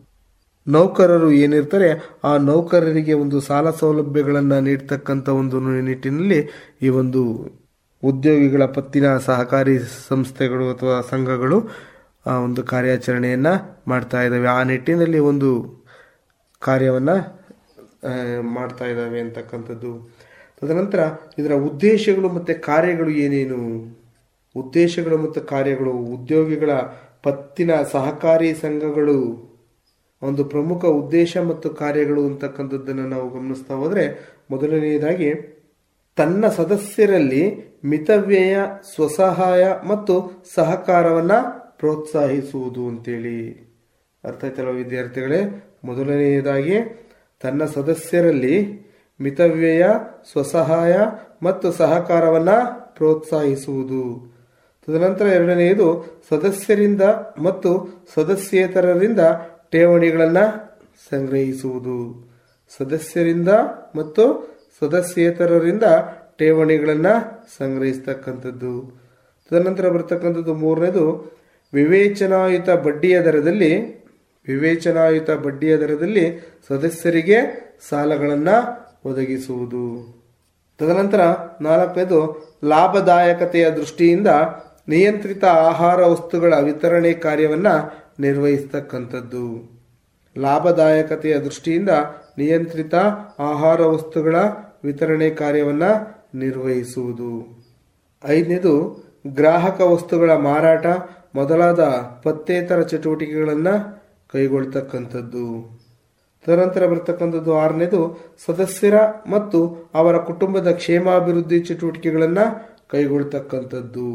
ನೌಕರರು ಏನಿರ್ತಾರೆ ಆ ನೌಕರರಿಗೆ ಒಂದು ಸಾಲ ಸೌಲಭ್ಯಗಳನ್ನು ನೀಡ್ತಕ್ಕಂಥ ಒಂದು ನಿಟ್ಟಿನಲ್ಲಿ ಈ ಒಂದು ಉದ್ಯೋಗಿಗಳ ಪತ್ತಿನ ಸಹಕಾರಿ ಸಂಸ್ಥೆಗಳು ಅಥವಾ ಸಂಘಗಳು ಆ ಒಂದು ಕಾರ್ಯಾಚರಣೆಯನ್ನ ಮಾಡ್ತಾ ಇದ್ದಾವೆ ಆ ನಿಟ್ಟಿನಲ್ಲಿ ಒಂದು ಕಾರ್ಯವನ್ನ ಆ, ಮಾಡ್ತಾ ಇದ್ದಾವೆ ಅಂತಕ್ಕಂಥದ್ದು ತದನಂತರ ಇದರ ಉದ್ದೇಶಗಳು ಮತ್ತೆ ಕಾರ್ಯಗಳು ಏನೇನು ಉದ್ದೇಶಗಳು ಮತ್ತು ಕಾರ್ಯಗಳು ಉದ್ಯೋಗಿಗಳ ಪತ್ತಿನ ಸಹಕಾರಿ ಸಂಘಗಳು ಒಂದು ಪ್ರಮುಖ ಉದ್ದೇಶ ಮತ್ತು ಕಾರ್ಯಗಳು ಅಂತಕ್ಕಂಥದ್ದನ್ನು ನಾವು ಗಮನಿಸ್ತಾ ಹೋದ್ರೆ ಮೊದಲನೆಯದಾಗಿ ತನ್ನ ಸದಸ್ಯರಲ್ಲಿ ಮಿತವ್ಯಯ ಸ್ವಸಹಾಯ ಮತ್ತು ಸಹಕಾರವನ್ನ ಪ್ರೋತ್ಸಾಹಿಸುವುದು ಅಂತೇಳಿ ಅರ್ಥ ಆಯ್ತಲ್ಲ ವಿದ್ಯಾರ್ಥಿಗಳೇ ಮೊದಲನೆಯದಾಗಿ ತನ್ನ ಸದಸ್ಯರಲ್ಲಿ ಮಿತವ್ಯಯ ಸ್ವಸಹಾಯ ಮತ್ತು ಸಹಕಾರವನ್ನ ಪ್ರೋತ್ಸಾಹಿಸುವುದು ತದನಂತರ ಎರಡನೆಯದು ಸದಸ್ಯರಿಂದ ಮತ್ತು ಸದಸ್ಯೇತರರಿಂದ ಠೇವಣಿಗಳನ್ನ ಸಂಗ್ರಹಿಸುವುದು ಸದಸ್ಯರಿಂದ ಮತ್ತು ಸದಸ್ಯೇತರರಿಂದ ಠೇವಣಿಗಳನ್ನ ಸಂಗ್ರಹಿಸ್ತಕ್ಕಂಥದ್ದು ತದನಂತರ ಬರ್ತಕ್ಕಂಥದ್ದು ಮೂರನೇದು ವಿವೇಚನಾಯುತ ಬಡ್ಡಿಯ ದರದಲ್ಲಿ ವಿವೇಚನಾಯುತ ಬಡ್ಡಿಯ ದರದಲ್ಲಿ ಸದಸ್ಯರಿಗೆ ಸಾಲಗಳನ್ನ ಒದಗಿಸುವುದು ತದನಂತರ ನಾಲ್ಕನೇದು ಲಾಭದಾಯಕತೆಯ ದೃಷ್ಟಿಯಿಂದ ನಿಯಂತ್ರಿತ ಆಹಾರ ವಸ್ತುಗಳ ವಿತರಣೆ ಕಾರ್ಯವನ್ನ ನಿರ್ವಹಿಸ್ತಕ್ಕಂಥದ್ದು ಲಾಭದಾಯಕತೆಯ ದೃಷ್ಟಿಯಿಂದ ನಿಯಂತ್ರಿತ ಆಹಾರ ವಸ್ತುಗಳ ವಿತರಣೆ ಕಾರ್ಯವನ್ನ ನಿರ್ವಹಿಸುವುದು ಐದನೇದು ಗ್ರಾಹಕ ವಸ್ತುಗಳ ಮಾರಾಟ ಮೊದಲಾದ ಪತ್ತೇತರ ಚಟುವಟಿಕೆಗಳನ್ನ ಕೈಗೊಳ್ತಕ್ಕಂಥದ್ದು ತದನಂತರ ಬರ್ತಕ್ಕಂಥದ್ದು ಆರನೇದು ಸದಸ್ಯರ ಮತ್ತು ಅವರ ಕುಟುಂಬದ ಕ್ಷೇಮಾಭಿವೃದ್ಧಿ ಚಟುವಟಿಕೆಗಳನ್ನ ಕೈಗೊಳ್ತಕ್ಕಂಥದ್ದು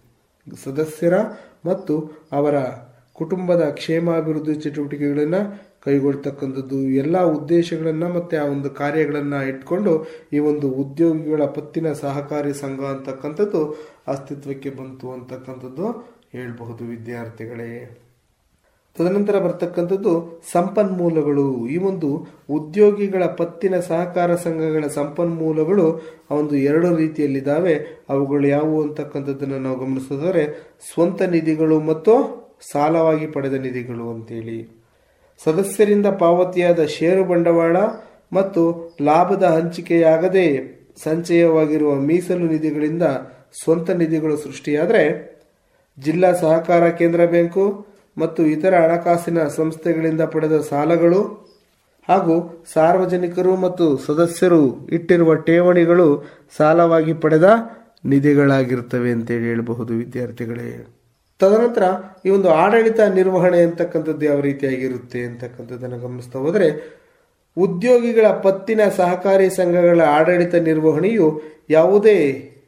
ಸದಸ್ಯರ ಮತ್ತು ಅವರ ಕುಟುಂಬದ ಕ್ಷೇಮಾಭಿವೃದ್ಧಿ ಚಟುವಟಿಕೆಗಳನ್ನ ಕೈಗೊಳ್ತಕ್ಕಂಥದ್ದು ಎಲ್ಲ ಉದ್ದೇಶಗಳನ್ನ ಮತ್ತೆ ಆ ಒಂದು ಕಾರ್ಯಗಳನ್ನ ಇಟ್ಕೊಂಡು ಈ ಒಂದು ಉದ್ಯೋಗಿಗಳ ಪತ್ತಿನ ಸಹಕಾರಿ ಸಂಘ ಅಂತಕ್ಕಂಥದ್ದು ಅಸ್ತಿತ್ವಕ್ಕೆ ಬಂತು ಅಂತಕ್ಕಂಥದ್ದು ಹೇಳ್ಬಹುದು ವಿದ್ಯಾರ್ಥಿಗಳೇ ತದನಂತರ ಬರ್ತಕ್ಕಂಥದ್ದು ಸಂಪನ್ಮೂಲಗಳು ಈ ಒಂದು ಉದ್ಯೋಗಿಗಳ ಪತ್ತಿನ ಸಹಕಾರ ಸಂಘಗಳ ಸಂಪನ್ಮೂಲಗಳು ಆ ಒಂದು ಎರಡು ರೀತಿಯಲ್ಲಿದ್ದಾವೆ ಅವುಗಳು ಯಾವುವು ಅಂತಕ್ಕಂಥದ್ದನ್ನು ನಾವು ಗಮನಿಸಿದರೆ ಸ್ವಂತ ನಿಧಿಗಳು ಮತ್ತು ಸಾಲವಾಗಿ ಪಡೆದ ನಿಧಿಗಳು ಅಂತೇಳಿ ಸದಸ್ಯರಿಂದ ಪಾವತಿಯಾದ ಷೇರು ಬಂಡವಾಳ ಮತ್ತು ಲಾಭದ ಹಂಚಿಕೆಯಾಗದೆ ಸಂಚಯವಾಗಿರುವ ಮೀಸಲು ನಿಧಿಗಳಿಂದ ಸ್ವಂತ ನಿಧಿಗಳು ಸೃಷ್ಟಿಯಾದರೆ ಜಿಲ್ಲಾ ಸಹಕಾರ ಕೇಂದ್ರ ಬ್ಯಾಂಕು ಮತ್ತು ಇತರ ಹಣಕಾಸಿನ ಸಂಸ್ಥೆಗಳಿಂದ ಪಡೆದ ಸಾಲಗಳು ಹಾಗೂ ಸಾರ್ವಜನಿಕರು ಮತ್ತು ಸದಸ್ಯರು ಇಟ್ಟಿರುವ ಠೇವಣಿಗಳು ಸಾಲವಾಗಿ ಪಡೆದ ನಿಧಿಗಳಾಗಿರ್ತವೆ ಅಂತೇಳಿ ಹೇಳಬಹುದು ವಿದ್ಯಾರ್ಥಿಗಳೇ ತದನಂತರ ಈ ಒಂದು ಆಡಳಿತ ನಿರ್ವಹಣೆ ಅಂತಕ್ಕಂಥದ್ದು ಯಾವ ರೀತಿಯಾಗಿರುತ್ತೆ ಅಂತಕ್ಕಂಥದ್ದನ್ನು ಗಮನಿಸ್ತಾ ಹೋದರೆ ಉದ್ಯೋಗಿಗಳ ಪತ್ತಿನ ಸಹಕಾರಿ ಸಂಘಗಳ ಆಡಳಿತ ನಿರ್ವಹಣೆಯು ಯಾವುದೇ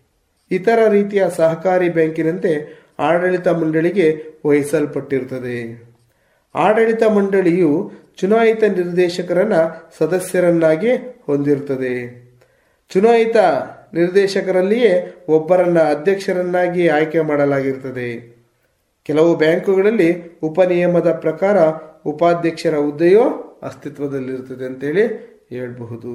ಇತರ ರೀತಿಯ ಸಹಕಾರಿ ಬ್ಯಾಂಕಿನಂತೆ ಆಡಳಿತ ಮಂಡಳಿಗೆ ವಹಿಸಲ್ಪಟ್ಟಿರುತ್ತದೆ ಆಡಳಿತ ಮಂಡಳಿಯು ಚುನಾಯಿತ ನಿರ್ದೇಶಕರನ್ನ ಸದಸ್ಯರನ್ನಾಗಿ ಹೊಂದಿರುತ್ತದೆ ಚುನಾಯಿತ ನಿರ್ದೇಶಕರಲ್ಲಿಯೇ ಒಬ್ಬರನ್ನ ಅಧ್ಯಕ್ಷರನ್ನಾಗಿ ಆಯ್ಕೆ ಮಾಡಲಾಗಿರುತ್ತದೆ ಕೆಲವು ಬ್ಯಾಂಕುಗಳಲ್ಲಿ ಉಪನಿಯಮದ ಪ್ರಕಾರ ಉಪಾಧ್ಯಕ್ಷರ ಹುದ್ದೆಯು ಅಸ್ತಿತ್ವದಲ್ಲಿರುತ್ತದೆ ಅಂತೇಳಿ ಹೇಳಬಹುದು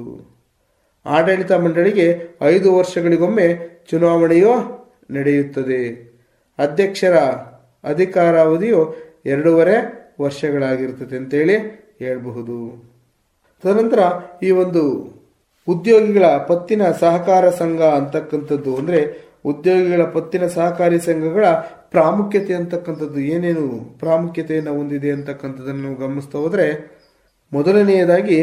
ಆಡಳಿತ ಮಂಡಳಿಗೆ ಐದು ವರ್ಷಗಳಿಗೊಮ್ಮೆ ಚುನಾವಣೆಯು ನಡೆಯುತ್ತದೆ ಅಧ್ಯಕ್ಷರ ಅಧಿಕಾರಾವಧಿಯು ಎರಡೂವರೆ ವರ್ಷಗಳಾಗಿರುತ್ತದೆ ಅಂತೇಳಿ ಹೇಳಬಹುದು ತದನಂತರ ಈ ಒಂದು ಉದ್ಯೋಗಿಗಳ ಪತ್ತಿನ ಸಹಕಾರ ಸಂಘ ಅಂತಕ್ಕಂಥದ್ದು ಅಂದ್ರೆ ಉದ್ಯೋಗಿಗಳ ಪತ್ತಿನ ಸಹಕಾರಿ ಸಂಘಗಳ ಪ್ರಾಮುಖ್ಯತೆ ಅಂತಕ್ಕಂಥದ್ದು ಏನೇನು ಪ್ರಾಮುಖ್ಯತೆಯನ್ನು ಹೊಂದಿದೆ ಅಂತಕ್ಕಂಥದ್ದನ್ನು ನಾವು ಗಮನಿಸ್ತಾ ಹೋದ್ರೆ ಮೊದಲನೆಯದಾಗಿ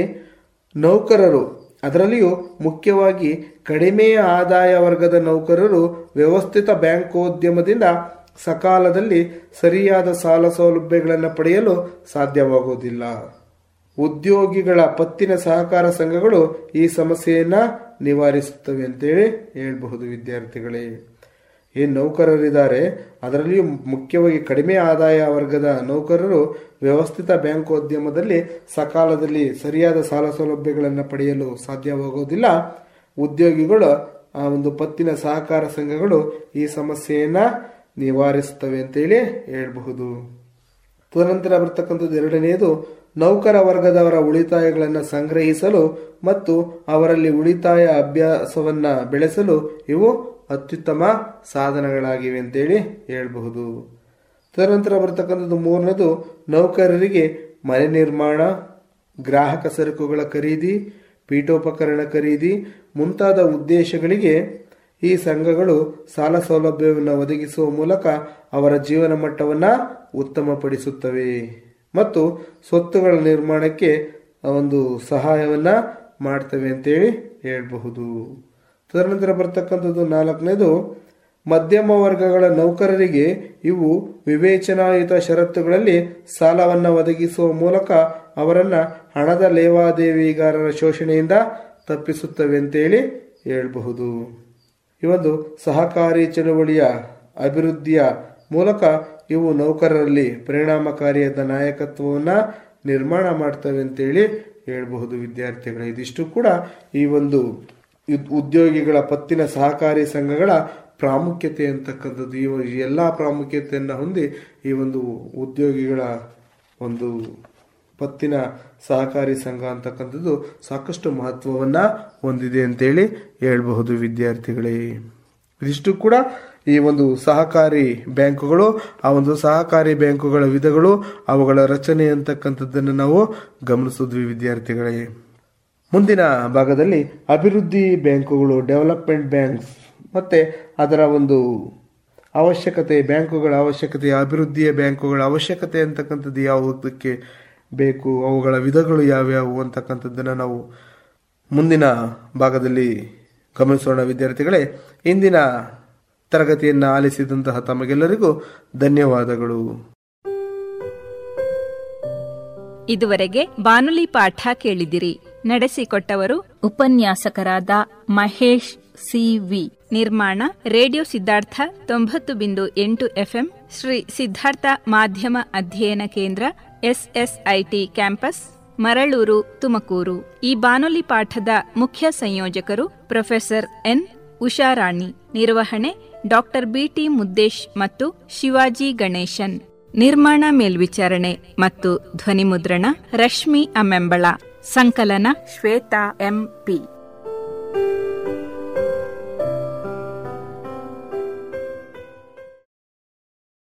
ನೌಕರರು ಅದರಲ್ಲಿಯೂ ಮುಖ್ಯವಾಗಿ ಕಡಿಮೆ ಆದಾಯ ವರ್ಗದ ನೌಕರರು ವ್ಯವಸ್ಥಿತ ಬ್ಯಾಂಕೋದ್ಯಮದಿಂದ ಸಕಾಲದಲ್ಲಿ ಸರಿಯಾದ ಸಾಲ ಸೌಲಭ್ಯಗಳನ್ನು ಪಡೆಯಲು ಸಾಧ್ಯವಾಗುವುದಿಲ್ಲ ಉದ್ಯೋಗಿಗಳ ಪತ್ತಿನ ಸಹಕಾರ ಸಂಘಗಳು ಈ ಸಮಸ್ಯೆಯನ್ನ ನಿವಾರಿಸುತ್ತವೆ ಅಂತೇಳಿ ಹೇಳಬಹುದು ವಿದ್ಯಾರ್ಥಿಗಳೇ ಏನ್ ನೌಕರರಿದ್ದಾರೆ ಅದರಲ್ಲಿಯೂ ಮುಖ್ಯವಾಗಿ ಕಡಿಮೆ ಆದಾಯ ವರ್ಗದ ನೌಕರರು ವ್ಯವಸ್ಥಿತ ಬ್ಯಾಂಕೋದ್ಯಮದಲ್ಲಿ ಸಕಾಲದಲ್ಲಿ ಸರಿಯಾದ ಸಾಲ ಸೌಲಭ್ಯಗಳನ್ನು ಪಡೆಯಲು ಸಾಧ್ಯವಾಗುವುದಿಲ್ಲ ಉದ್ಯೋಗಿಗಳು ಆ ಒಂದು ಪತ್ತಿನ ಸಹಕಾರ ಸಂಘಗಳು ಈ ಸಮಸ್ಯೆಯನ್ನ ನಿವಾರಿಸುತ್ತವೆ ಅಂತೇಳಿ ಹೇಳಬಹುದು ತದನಂತರ ಬರ್ತಕ್ಕಂಥದ್ದು ಎರಡನೆಯದು ನೌಕರ ವರ್ಗದವರ ಉಳಿತಾಯಗಳನ್ನು ಸಂಗ್ರಹಿಸಲು ಮತ್ತು ಅವರಲ್ಲಿ ಉಳಿತಾಯ ಅಭ್ಯಾಸವನ್ನ ಬೆಳೆಸಲು ಇವು ಅತ್ಯುತ್ತಮ ಸಾಧನಗಳಾಗಿವೆ ಅಂತೇಳಿ ಹೇಳಬಹುದು ತದನಂತರ ಬರ್ತಕ್ಕಂಥದ್ದು ಮೂರನೇದು ನೌಕರರಿಗೆ ಮನೆ ನಿರ್ಮಾಣ ಗ್ರಾಹಕ ಸರಕುಗಳ ಖರೀದಿ ಪೀಠೋಪಕರಣ ಖರೀದಿ ಮುಂತಾದ ಉದ್ದೇಶಗಳಿಗೆ ಈ ಸಂಘಗಳು ಸಾಲ ಸೌಲಭ್ಯವನ್ನು ಒದಗಿಸುವ ಮೂಲಕ ಅವರ ಜೀವನ ಮಟ್ಟವನ್ನ ಉತ್ತಮಪಡಿಸುತ್ತವೆ ಮತ್ತು ಸ್ವತ್ತುಗಳ ನಿರ್ಮಾಣಕ್ಕೆ ಒಂದು ಸಹಾಯವನ್ನ ಮಾಡ್ತವೆ ಅಂತೇಳಿ ಹೇಳಬಹುದು ತದನಂತರ ಬರ್ತಕ್ಕಂಥದ್ದು ನಾಲ್ಕನೇದು ಮಧ್ಯಮ ವರ್ಗಗಳ ನೌಕರರಿಗೆ ಇವು ವಿವೇಚನಾಯುತ ಷರತ್ತುಗಳಲ್ಲಿ ಸಾಲವನ್ನ ಒದಗಿಸುವ ಮೂಲಕ ಅವರನ್ನ ಹಣದ ಲೇವಾದೇವಿಗಾರರ ಶೋಷಣೆಯಿಂದ ತಪ್ಪಿಸುತ್ತವೆ ಅಂತೇಳಿ ಹೇಳಬಹುದು ಈ ಒಂದು ಸಹಕಾರಿ ಚಳುವಳಿಯ ಅಭಿವೃದ್ಧಿಯ ಮೂಲಕ ಇವು ನೌಕರರಲ್ಲಿ ಪರಿಣಾಮಕಾರಿಯಾದ ನಾಯಕತ್ವವನ್ನ ನಿರ್ಮಾಣ ಮಾಡ್ತವೆ ಅಂತೇಳಿ ಹೇಳಬಹುದು ವಿದ್ಯಾರ್ಥಿಗಳು ಇದಿಷ್ಟು ಕೂಡ ಈ ಒಂದು ಉದ್ಯೋಗಿಗಳ ಪತ್ತಿನ ಸಹಕಾರಿ ಸಂಘಗಳ ಪ್ರಾಮುಖ್ಯತೆ ಅಂತಕ್ಕಂಥದ್ದು ಈ ಎಲ್ಲ ಪ್ರಾಮುಖ್ಯತೆಯನ್ನು ಹೊಂದಿ ಈ ಒಂದು ಉದ್ಯೋಗಿಗಳ ಒಂದು ಪತ್ತಿನ ಸಹಕಾರಿ ಸಂಘ ಅಂತಕ್ಕಂಥದ್ದು ಸಾಕಷ್ಟು ಮಹತ್ವವನ್ನ ಹೊಂದಿದೆ ಅಂತೇಳಿ ಹೇಳಬಹುದು ವಿದ್ಯಾರ್ಥಿಗಳೇ ಇದಿಷ್ಟು ಕೂಡ ಈ ಒಂದು ಸಹಕಾರಿ ಬ್ಯಾಂಕುಗಳು ಆ ಒಂದು ಸಹಕಾರಿ ಬ್ಯಾಂಕುಗಳ ವಿಧಗಳು ಅವುಗಳ ರಚನೆ ಅಂತಕ್ಕಂಥದ್ದನ್ನು ನಾವು ಗಮನಿಸಿದ್ವಿ ವಿದ್ಯಾರ್ಥಿಗಳೇ ಮುಂದಿನ ಭಾಗದಲ್ಲಿ ಅಭಿವೃದ್ಧಿ ಬ್ಯಾಂಕುಗಳು ಡೆವಲಪ್ಮೆಂಟ್ ಬ್ಯಾಂಕ್ಸ್ ಮತ್ತೆ ಅದರ ಒಂದು ಅವಶ್ಯಕತೆ ಬ್ಯಾಂಕುಗಳ ಅವಶ್ಯಕತೆ ಅಭಿವೃದ್ಧಿಯ ಬ್ಯಾಂಕುಗಳ ಅವಶ್ಯಕತೆ ಅಂತಕ್ಕಂಥದ್ದು ಯಾವುದಕ್ಕೆ ಬೇಕು ಅವುಗಳ ವಿಧಗಳು ಯಾವ್ಯಾವು ಅಂತಕ್ಕಂಥದ್ದನ್ನು ನಾವು ಮುಂದಿನ ಭಾಗದಲ್ಲಿ ಗಮನಿಸೋಣ ವಿದ್ಯಾರ್ಥಿಗಳೇ ಇಂದಿನ ತರಗತಿಯನ್ನು ಆಲಿಸಿದಂತಹ ತಮಗೆಲ್ಲರಿಗೂ ಧನ್ಯವಾದಗಳು ಇದುವರೆಗೆ ಬಾನುಲಿ ಪಾಠ ಕೇಳಿದಿರಿ ನಡೆಸಿಕೊಟ್ಟವರು ಉಪನ್ಯಾಸಕರಾದ ಮಹೇಶ್ ಸಿವಿ ನಿರ್ಮಾಣ ರೇಡಿಯೋ ಸಿದ್ಧಾರ್ಥ ತೊಂಬತ್ತು ಬಿಂದು ಎಂಟು ಎಫ್ಎಂ ಶ್ರೀ ಸಿದ್ಧಾರ್ಥ ಮಾಧ್ಯಮ ಅಧ್ಯಯನ ಕೇಂದ್ರ ಎಸ್ಎಸ್ಐಟಿ ಕ್ಯಾಂಪಸ್ ಮರಳೂರು ತುಮಕೂರು ಈ ಬಾನುಲಿ ಪಾಠದ ಮುಖ್ಯ ಸಂಯೋಜಕರು ಪ್ರೊಫೆಸರ್ ಎನ್ ಉಷಾರಾಣಿ ನಿರ್ವಹಣೆ ಡಾಕ್ಟರ್ ಬಿಟಿ ಮುದ್ದೇಶ್ ಮತ್ತು ಶಿವಾಜಿ ಗಣೇಶನ್ ನಿರ್ಮಾಣ ಮೇಲ್ವಿಚಾರಣೆ ಮತ್ತು ಧ್ವನಿಮುದ್ರಣ ರಶ್ಮಿ ಅಮೆಂಬಳ ಸಂಕಲನ ಶ್ವೇತಾ ಎಂಪಿ